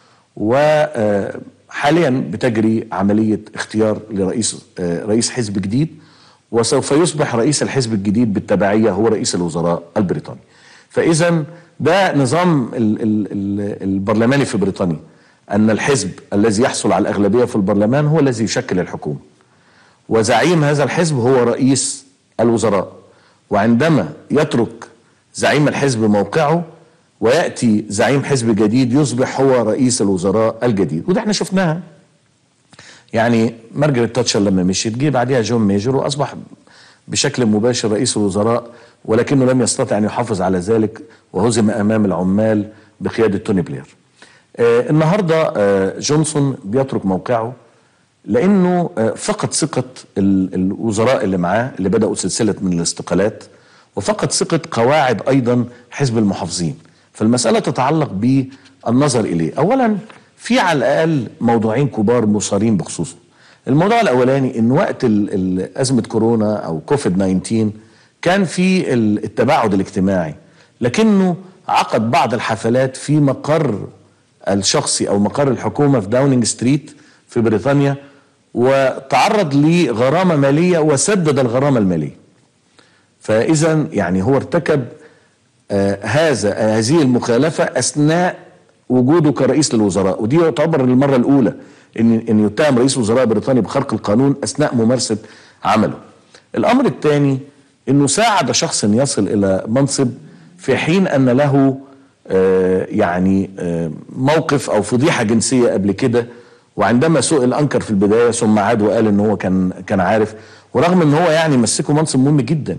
وحاليا بتجري عمليه اختيار لرئيس آه، رئيس حزب جديد وسوف يصبح رئيس الحزب الجديد بالتبعيه هو رئيس الوزراء البريطاني. فاذا ده نظام ال ال ال البرلماني في بريطانيا ان الحزب الذي يحصل على الاغلبيه في البرلمان هو الذي يشكل الحكومه. وزعيم هذا الحزب هو رئيس الوزراء وعندما يترك زعيم الحزب موقعه وياتي زعيم حزب جديد يصبح هو رئيس الوزراء الجديد وده احنا شفناها يعني مارجريت تاتشر لما مشيت جه بعدها جون ميجر واصبح بشكل مباشر رئيس الوزراء ولكنه لم يستطع ان يحافظ على ذلك وهزم امام العمال بقياده توني بلير. آه النهارده آه جونسون بيترك موقعه لانه آه فقد ثقه ال- الوزراء اللي معاه اللي بداوا سلسله من الاستقالات وفقد ثقه قواعد ايضا حزب المحافظين. فالمساله تتعلق بالنظر اليه. اولا في على الاقل موضوعين كبار مثارين بخصوصه. الموضوع الاولاني ان وقت ال- ال- ازمه كورونا او كوفيد 19 كان في ال- التباعد الاجتماعي لكنه عقد بعض الحفلات في مقر الشخصي او مقر الحكومه في داونينج ستريت في بريطانيا وتعرض لغرامه ماليه وسدد الغرامه الماليه. فاذا يعني هو ارتكب آه هذا آه هذه المخالفه اثناء وجوده كرئيس للوزراء ودي يعتبر المره الاولى ان ان يتهم رئيس وزراء بريطانيا بخرق القانون اثناء ممارسه عمله. الامر الثاني انه ساعد شخص يصل الى منصب في حين ان له آه يعني آه موقف او فضيحه جنسيه قبل كده وعندما سئل انكر في البدايه ثم عاد وقال ان هو كان كان عارف ورغم ان هو يعني مسكه منصب مهم جدا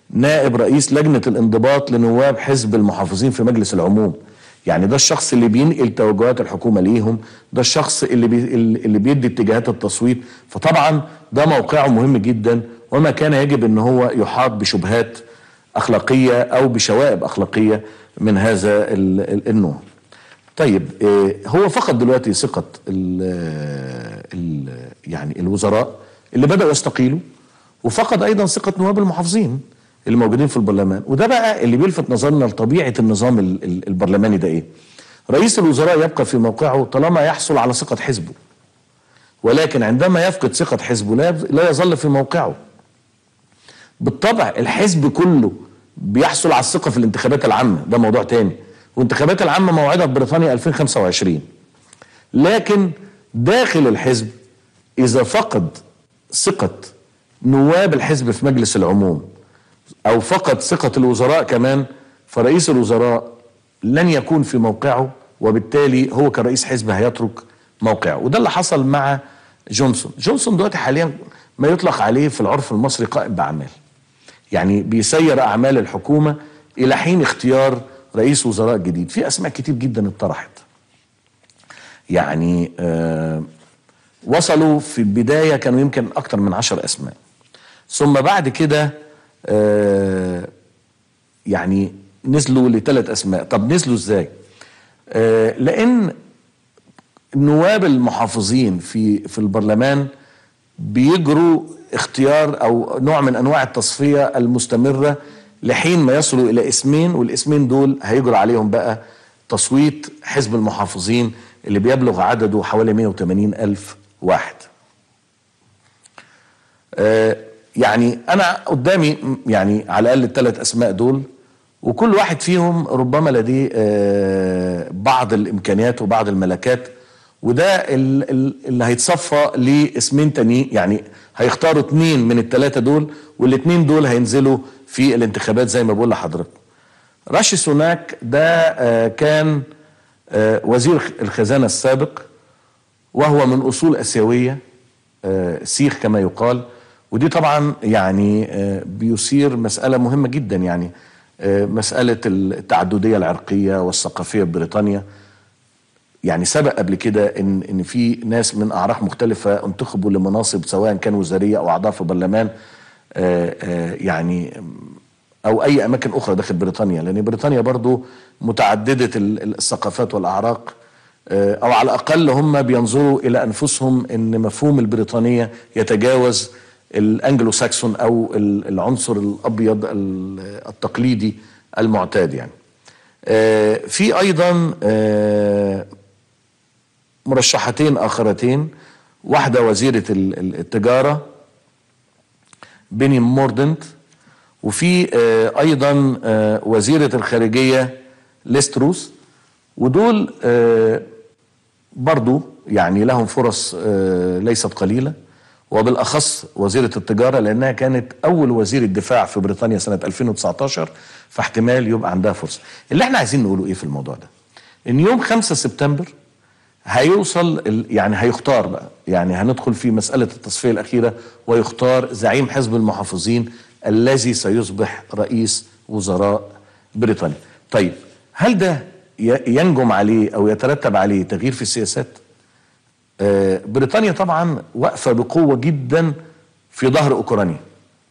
نائب رئيس لجنه الانضباط لنواب حزب المحافظين في مجلس العموم يعني ده الشخص اللي بينقل توجهات الحكومه ليهم ده الشخص اللي بي اللي بيدي اتجاهات التصويت فطبعا ده موقعه مهم جدا وما كان يجب ان هو يحاط بشبهات اخلاقيه او بشوائب اخلاقيه من هذا ال- ال- النوع طيب آه، هو فقد دلوقتي ثقة ال ال يعني الوزراء اللي بدأوا يستقيلوا وفقد أيضا ثقة نواب المحافظين اللي موجودين في البرلمان وده بقى اللي بيلفت نظرنا لطبيعة النظام ال- ال- البرلماني ده إيه رئيس الوزراء يبقى في موقعه طالما يحصل على ثقة حزبه ولكن عندما يفقد ثقة حزبه لا لا يظل في موقعه بالطبع الحزب كله بيحصل على الثقة في الانتخابات العامة ده موضوع تاني والانتخابات العامة موعدها في بريطانيا 2025 لكن داخل الحزب إذا فقد ثقة نواب الحزب في مجلس العموم أو فقد ثقة الوزراء كمان فرئيس الوزراء لن يكون في موقعه وبالتالي هو كرئيس حزب هيترك موقعه وده اللي حصل مع جونسون جونسون دلوقتي حاليا ما يطلق عليه في العرف المصري قائم بأعمال يعني بيسير أعمال الحكومة إلى حين اختيار رئيس وزراء جديد في أسماء كتير جدا اتطرحت يعني آه وصلوا في البداية كانوا يمكن أكتر من عشر أسماء ثم بعد كده آه يعني نزلوا لثلاث أسماء طب نزلوا إزاي آه لأن نواب المحافظين في في البرلمان بيجروا اختيار او نوع من انواع التصفيه المستمره لحين ما يصلوا الى اسمين والاسمين دول هيجرى عليهم بقى تصويت حزب المحافظين اللي بيبلغ عدده حوالي 180 الف واحد آه يعني انا قدامي يعني على الاقل الثلاث اسماء دول وكل واحد فيهم ربما لديه آه بعض الامكانيات وبعض الملكات وده ال- ال- اللي هيتصفى لاسمين تانيين يعني هيختاروا اتنين من التلاتة دول والاتنين دول هينزلوا في الانتخابات زي ما بقول لحضرتك راشي سوناك ده آه، كان آه، وزير الخزانة السابق وهو من أصول آسيوية آه، سيخ كما يقال ودي طبعا يعني آه، بيثير مسألة مهمة جدا يعني آه، مسألة التعددية العرقية والثقافية في بريطانيا يعني سبق قبل كده ان ان في ناس من اعراق مختلفه انتخبوا لمناصب سواء كان وزاريه او اعضاء في البرلمان آه، آه، يعني او اي اماكن اخرى داخل بريطانيا لان بريطانيا برضو متعدده ال- ال- الثقافات والاعراق آه، او على الاقل هم بينظروا الى انفسهم ان مفهوم البريطانيه يتجاوز الانجلو ساكسون او ال- العنصر الابيض ال- التقليدي المعتاد يعني آه، في ايضا آه، مرشحتين اخرتين واحده وزيره ال- ال- التجاره بيني موردنت وفي آه، ايضا آه، وزيره الخارجيه ليستروس ودول آه، برضو يعني لهم فرص آه، ليست قليله وبالاخص وزيره التجاره لانها كانت اول وزير الدفاع في بريطانيا سنه 2019 فاحتمال يبقى عندها فرصه. اللي احنا عايزين نقوله ايه في الموضوع ده؟ ان يوم 5 سبتمبر هيوصل ال- يعني هيختار بقى يعني هندخل في مسألة التصفية الأخيرة ويختار زعيم حزب المحافظين الذي سيصبح رئيس وزراء بريطانيا طيب هل ده ي- ينجم عليه أو يترتب عليه تغيير في السياسات آه، بريطانيا طبعا واقفة بقوة جدا في ظهر أوكرانيا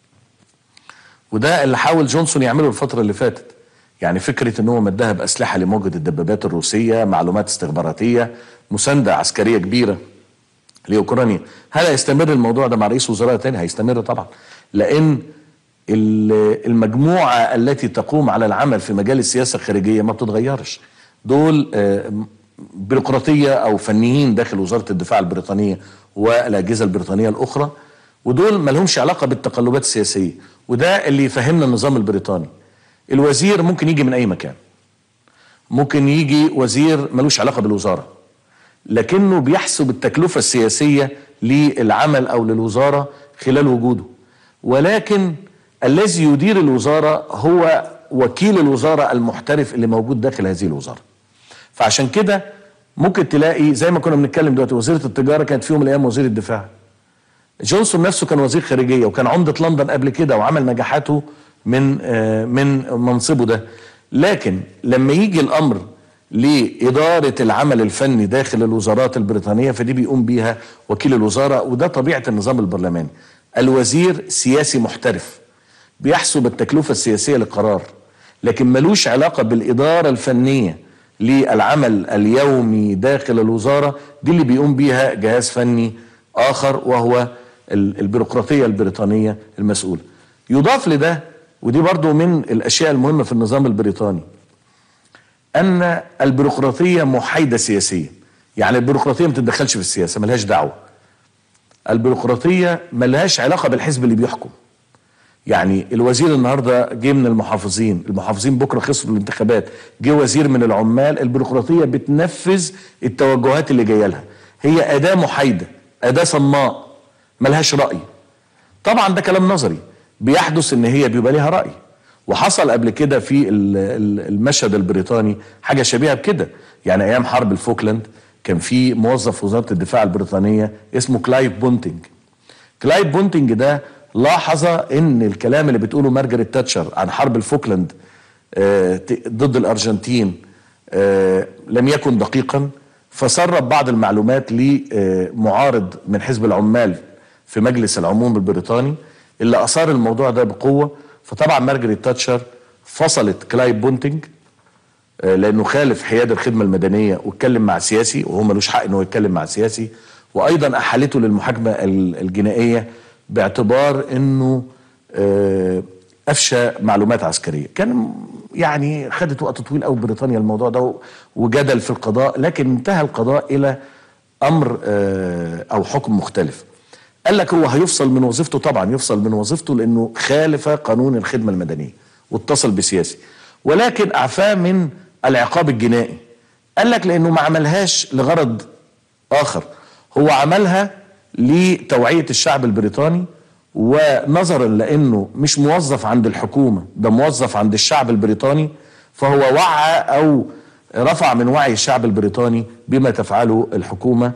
وده اللي حاول جونسون يعمله الفترة اللي فاتت يعني فكرة ان هو مدها بأسلحة لموجة الدبابات الروسية معلومات استخباراتية مساندة عسكرية كبيرة لأوكرانيا هل هيستمر الموضوع ده مع رئيس وزراء تاني هيستمر طبعا لأن ال- المجموعة التي تقوم على العمل في مجال السياسة الخارجية ما بتتغيرش دول آه، بيروقراطية أو فنيين داخل وزارة الدفاع البريطانية والأجهزة البريطانية الأخرى ودول ما لهمش علاقة بالتقلبات السياسية وده اللي يفهمنا النظام البريطاني الوزير ممكن يجي من أي مكان ممكن يجي وزير ملوش علاقة بالوزارة لكنه بيحسب التكلفة السياسية للعمل أو للوزارة خلال وجوده ولكن الذي يدير الوزارة هو وكيل الوزارة المحترف اللي موجود داخل هذه الوزارة فعشان كده ممكن تلاقي زي ما كنا بنتكلم دلوقتي وزيرة التجارة كانت في يوم من الأيام وزير الدفاع جونسون نفسه كان وزير خارجية وكان عمدة لندن قبل كده وعمل نجاحاته من آه، من منصبه ده لكن لما يجي الامر لإدارة العمل الفني داخل الوزارات البريطانية فدي بيقوم بيها وكيل الوزارة وده طبيعة النظام البرلماني الوزير سياسي محترف بيحسب التكلفة السياسية للقرار لكن ملوش علاقة بالإدارة الفنية للعمل اليومي داخل الوزارة دي اللي بيقوم بيها جهاز فني آخر وهو ال- البيروقراطية البريطانية المسؤولة يضاف لده ودي برضو من الأشياء المهمة في النظام البريطاني ان البيروقراطيه محايده سياسيا يعني البيروقراطيه ما تتدخلش في السياسه ملهاش دعوه البيروقراطيه ملهاش علاقه بالحزب اللي بيحكم يعني الوزير النهارده جه من المحافظين المحافظين بكره خسروا الانتخابات جه وزير من العمال البيروقراطيه بتنفذ التوجهات اللي جايه لها هي اداه محايده اداه صماء ملهاش راي طبعا ده كلام نظري بيحدث ان هي بيبقى ليها راي وحصل قبل كده في ال- ال- المشهد البريطاني حاجه شبيهه بكده يعني ايام حرب الفوكلاند كان في موظف في وزاره الدفاع البريطانيه اسمه كلايف بونتنج كلايف بونتنج ده لاحظ ان الكلام اللي بتقوله مارجريت تاتشر عن حرب الفوكلاند آه، ت- ضد الارجنتين آه، لم يكن دقيقا فسرب بعض المعلومات لمعارض من حزب العمال في مجلس العموم البريطاني اللي اثار الموضوع ده بقوه فطبعا مارجريت تاتشر فصلت كلايف بونتنج آه، لانه خالف حياد الخدمه المدنيه واتكلم مع سياسي وهو ملوش حق انه يتكلم مع سياسي وايضا احالته للمحاكمه ال- الجنائيه باعتبار انه آه، افشى معلومات عسكريه كان يعني خدت وقت طويل قوي بريطانيا الموضوع ده وجدل في القضاء لكن انتهى القضاء الى امر آه، او حكم مختلف قال لك هو هيفصل من وظيفته طبعا يفصل من وظيفته لانه خالف قانون الخدمه المدنيه واتصل بسياسي ولكن اعفاه من العقاب الجنائي قال لك لانه ما عملهاش لغرض اخر هو عملها لتوعيه الشعب البريطاني ونظرا لانه مش موظف عند الحكومه ده موظف عند الشعب البريطاني فهو وعى او رفع من وعي الشعب البريطاني بما تفعله الحكومه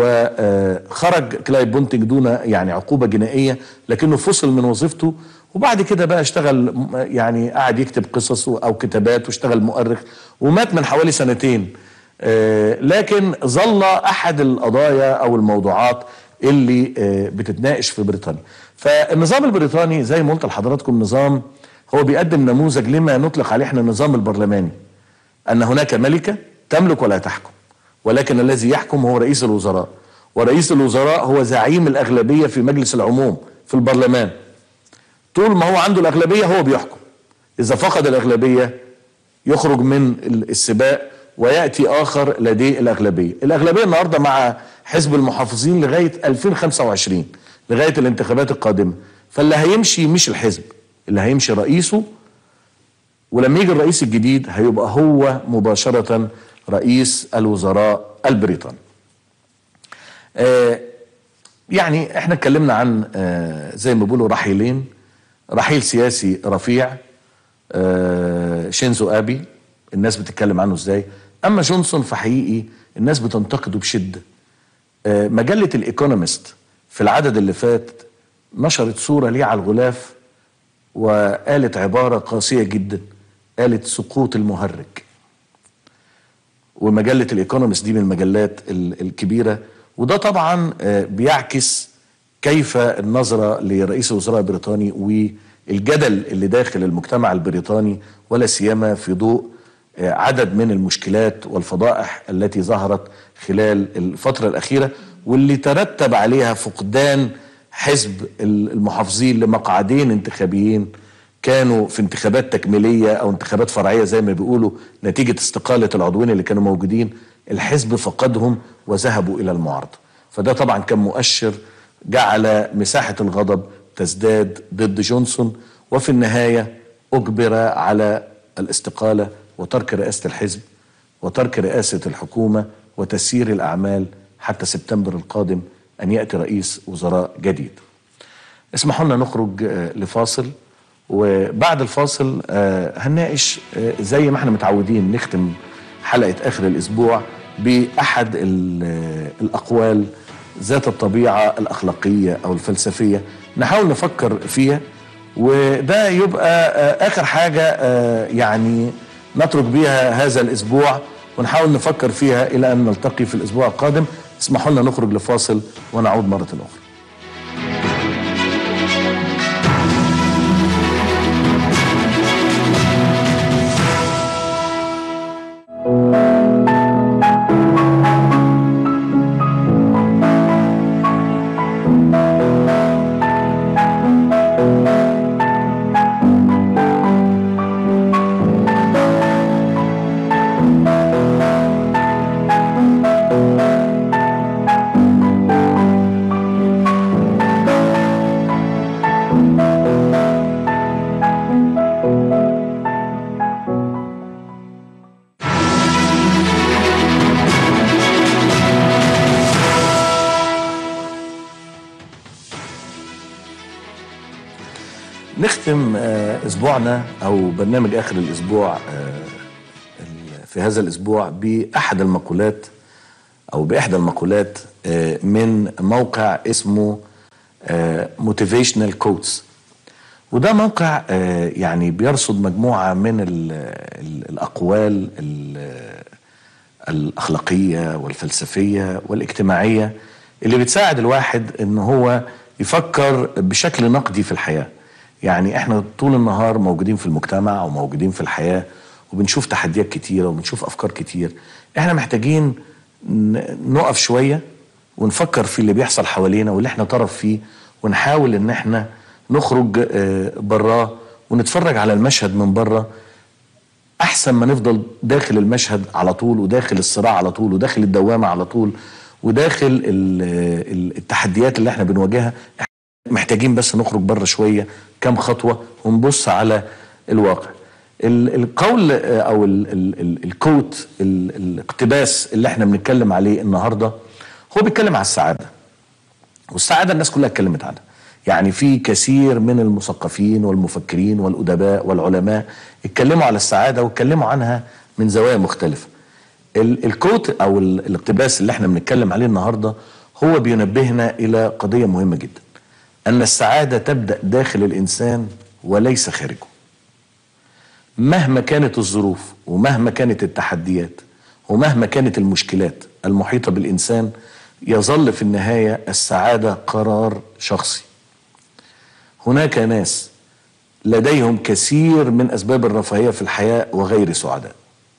وخرج كلايف بونتنج دون يعني عقوبه جنائيه لكنه فصل من وظيفته وبعد كده بقى اشتغل م- يعني قعد يكتب قصص او كتابات واشتغل مؤرخ ومات من حوالي سنتين آه، لكن ظل احد القضايا او الموضوعات اللي آه، بتتناقش في بريطانيا فالنظام البريطاني زي ما قلت لحضراتكم نظام هو بيقدم نموذج لما نطلق عليه احنا النظام البرلماني ان هناك ملكه تملك ولا تحكم ولكن الذي يحكم هو رئيس الوزراء ورئيس الوزراء هو زعيم الاغلبيه في مجلس العموم في البرلمان طول ما هو عنده الاغلبيه هو بيحكم اذا فقد الاغلبيه يخرج من ال- السباق وياتي اخر لديه الاغلبيه الاغلبيه النهارده مع حزب المحافظين لغايه 2025 لغايه الانتخابات القادمه فاللي هيمشي مش الحزب اللي هيمشي رئيسه ولما يجي الرئيس الجديد هيبقى هو مباشرة رئيس الوزراء البريطاني آه يعني احنا اتكلمنا عن آه زي ما بيقولوا رحيلين رحيل سياسي رفيع آه شينزو ابي الناس بتتكلم عنه ازاي اما جونسون فحقيقي الناس بتنتقده بشده آه مجله الايكونومست في العدد اللي فات نشرت صوره ليه على الغلاف وقالت عبارة قاسية جدا قالت سقوط المهرج ومجلة الايكونومست دي من المجلات ال- الكبيرة وده طبعا آه، بيعكس كيف النظرة لرئيس الوزراء البريطاني والجدل اللي داخل المجتمع البريطاني ولا سيما في ضوء آه، عدد من المشكلات والفضائح التي ظهرت خلال الفترة الأخيرة واللي ترتب عليها فقدان حزب المحافظين لمقعدين انتخابيين كانوا في انتخابات تكميلية أو انتخابات فرعية زي ما بيقولوا نتيجة استقالة العضوين اللي كانوا موجودين الحزب فقدهم وذهبوا إلى المعارضة فده طبعا كان مؤشر جعل مساحة الغضب تزداد ضد جونسون وفي النهاية أجبر على الاستقالة وترك رئاسة الحزب وترك رئاسة الحكومة وتسيير الأعمال حتى سبتمبر القادم أن يأتي رئيس وزراء جديد اسمحوا لنا نخرج آه، لفاصل وبعد الفاصل آه، هنناقش آه، زي ما احنا متعودين نختم حلقة آخر الأسبوع بأحد ال- آه، الأقوال ذات الطبيعة الأخلاقية أو الفلسفية نحاول نفكر فيها وده يبقى آه، اخر حاجه آه، يعني نترك بيها هذا الاسبوع ونحاول نفكر فيها الى ان نلتقي في الاسبوع القادم اسمحوا لنا نخرج لفاصل ونعود مره اخرى نختم آه، اسبوعنا او برنامج اخر الاسبوع آه، ال- في هذا الاسبوع باحد المقولات او باحدى المقولات آه، من موقع اسمه موتيفيشنال كوتس وده موقع آه، يعني بيرصد مجموعه من ال ال الاقوال ال- الاخلاقيه والفلسفيه والاجتماعيه اللي بتساعد الواحد ان هو يفكر بشكل نقدي في الحياه يعني احنا طول النهار موجودين في المجتمع وموجودين في الحياه وبنشوف تحديات كتيره وبنشوف افكار كتير احنا محتاجين ن- نقف شويه ونفكر في اللي بيحصل حوالينا واللي احنا طرف فيه ونحاول ان احنا نخرج آه، براه ونتفرج على المشهد من بره احسن ما نفضل داخل المشهد على طول وداخل الصراع على طول وداخل الدوامه على طول وداخل ال- ال- التحديات اللي احنا بنواجهها إحنا محتاجين بس نخرج بره شويه كام خطوه ونبص على الواقع ال- القول آه، او ال- ال- ال- الكوت ال- الاقتباس اللي احنا بنتكلم عليه النهارده هو بيتكلم على السعاده والسعاده الناس كلها اتكلمت عنها يعني في كثير من المثقفين والمفكرين والادباء والعلماء اتكلموا على السعاده واتكلموا عنها من زوايا مختلفه ال- الكوت او ال- الاقتباس اللي احنا بنتكلم عليه النهارده هو بينبهنا الى قضيه مهمه جدا ان السعاده تبدا داخل الانسان وليس خارجه مهما كانت الظروف ومهما كانت التحديات ومهما كانت المشكلات المحيطه بالانسان يظل في النهايه السعاده قرار شخصي هناك ناس لديهم كثير من اسباب الرفاهيه في الحياه وغير سعداء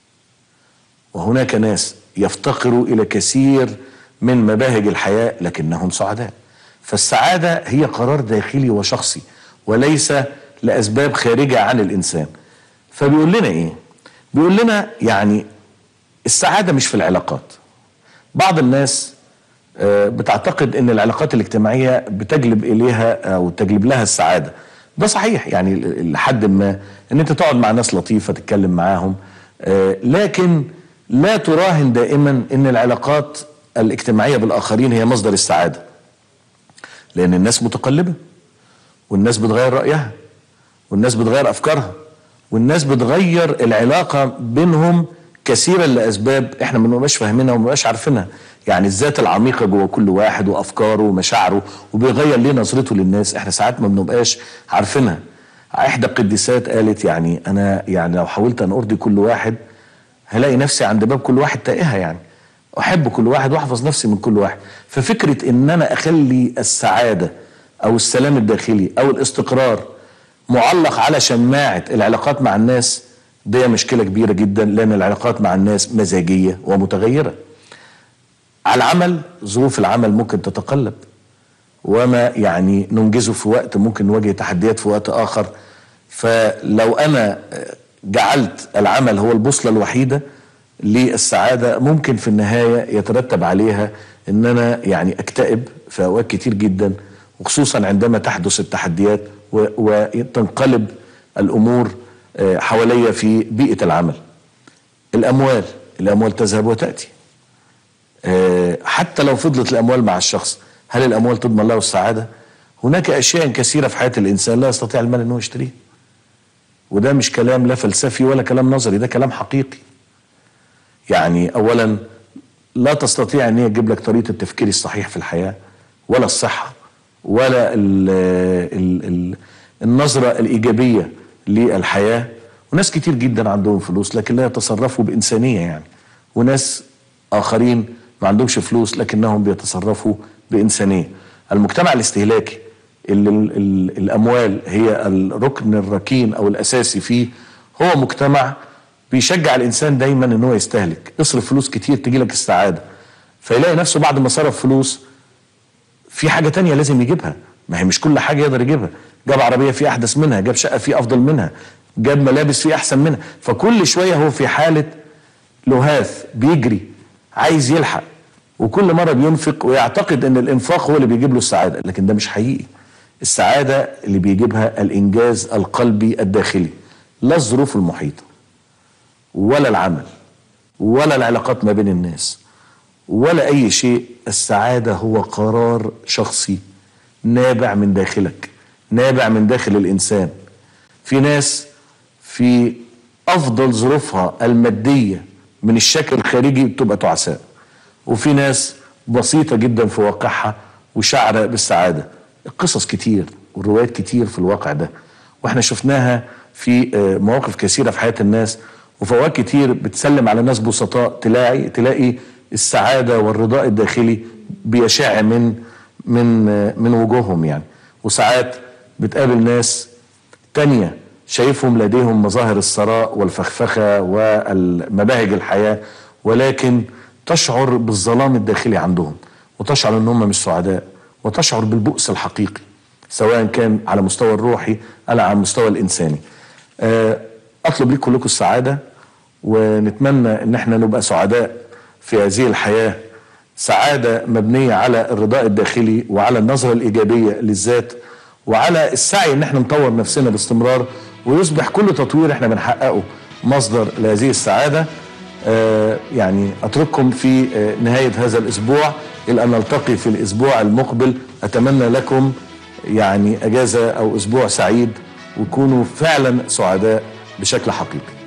وهناك ناس يفتقروا الى كثير من مباهج الحياه لكنهم سعداء فالسعاده هي قرار داخلي وشخصي وليس لاسباب خارجه عن الانسان فبيقول لنا ايه بيقول لنا يعني السعاده مش في العلاقات بعض الناس آه، بتعتقد ان العلاقات الاجتماعيه بتجلب اليها او تجلب لها السعاده ده صحيح يعني ل- لحد ما ان انت تقعد مع ناس لطيفه تتكلم معاهم آه، لكن لا تراهن دائما ان العلاقات الاجتماعيه بالاخرين هي مصدر السعاده لان الناس متقلبه والناس بتغير رايها والناس بتغير افكارها والناس بتغير العلاقه بينهم كثيرا لاسباب احنا ما بنبقاش فاهمينها وما بنبقاش عارفينها يعني الذات العميقه جوه كل واحد وافكاره ومشاعره وبيغير ليه نظرته للناس احنا ساعات ما بنبقاش عارفينها احدى القديسات قالت يعني انا يعني لو حاولت ان ارضي كل واحد هلاقي نفسي عند باب كل واحد تائهه يعني احب كل واحد واحفظ نفسي من كل واحد ففكره ان انا اخلي السعاده او السلام الداخلي او الاستقرار معلق على شماعه العلاقات مع الناس دي مشكله كبيره جدا لان العلاقات مع الناس مزاجيه ومتغيره على العمل ظروف العمل ممكن تتقلب وما يعني ننجزه في وقت ممكن نواجه تحديات في وقت اخر فلو انا جعلت العمل هو البوصله الوحيده للسعاده ممكن في النهايه يترتب عليها ان انا يعني اكتئب في اوقات كتير جدا وخصوصا عندما تحدث التحديات و- وتنقلب الامور آه، حواليا في بيئه العمل. الاموال الاموال تذهب وتاتي. آه، حتى لو فضلت الاموال مع الشخص هل الاموال تضمن له السعاده؟ هناك اشياء كثيره في حياه الانسان لا يستطيع المال انه يشتريها. وده مش كلام لا فلسفي ولا كلام نظري ده كلام حقيقي. يعني اولا لا تستطيع ان هي تجيب لك طريقه التفكير الصحيح في الحياه ولا الصحه ولا ال ال ال النظرة الإيجابية للحياة وناس كتير جدا عندهم فلوس لكن لا يتصرفوا بإنسانية يعني وناس آخرين ما عندهمش فلوس لكنهم بيتصرفوا بإنسانية المجتمع الاستهلاكي اللي ال- ال- الأموال هي الركن الركين أو الأساسي فيه هو مجتمع بيشجع الإنسان دايما إن هو يستهلك اصرف فلوس كتير تجيلك السعادة فيلاقي نفسه بعد ما صرف فلوس في حاجة تانية لازم يجيبها ما هي مش كل حاجة يقدر يجيبها جاب عربية في أحدث منها جاب شقة في أفضل منها جاب ملابس في أحسن منها فكل شوية هو في حالة لهاث بيجري عايز يلحق وكل مرة بينفق ويعتقد ان الانفاق هو اللي بيجيب له السعادة لكن ده مش حقيقي السعادة اللي بيجيبها الانجاز القلبي الداخلي لا الظروف المحيطة ولا العمل ولا العلاقات ما بين الناس ولا اي شيء السعادة هو قرار شخصي نابع من داخلك نابع من داخل الانسان في ناس في افضل ظروفها الماديه من الشكل الخارجي بتبقى تعساء وفي ناس بسيطه جدا في واقعها وشعره بالسعاده القصص كتير والروايات كتير في الواقع ده واحنا شفناها في آه، مواقف كثيره في حياه الناس وفي اوقات كتير بتسلم على ناس بسطاء تلاقي تلاقي السعاده والرضاء الداخلي بيشع من من آه، من وجوههم يعني وساعات بتقابل ناس تانية شايفهم لديهم مظاهر الثراء والفخفخة والمباهج الحياة ولكن تشعر بالظلام الداخلي عندهم وتشعر ان هم مش سعداء وتشعر بالبؤس الحقيقي سواء كان على مستوى الروحي او على المستوى الانساني آه، اطلب لكم كلكم السعادة ونتمنى ان احنا نبقى سعداء في هذه الحياة سعادة مبنية على الرضاء الداخلي وعلى النظرة الإيجابية للذات وعلى السعي ان احنا نطور نفسنا باستمرار ويصبح كل تطوير احنا بنحققه مصدر لهذه السعادة آه يعني اترككم في آه نهاية هذا الاسبوع الى ان نلتقي في الاسبوع المقبل اتمنى لكم يعني اجازة او اسبوع سعيد وكونوا فعلا سعداء بشكل حقيقي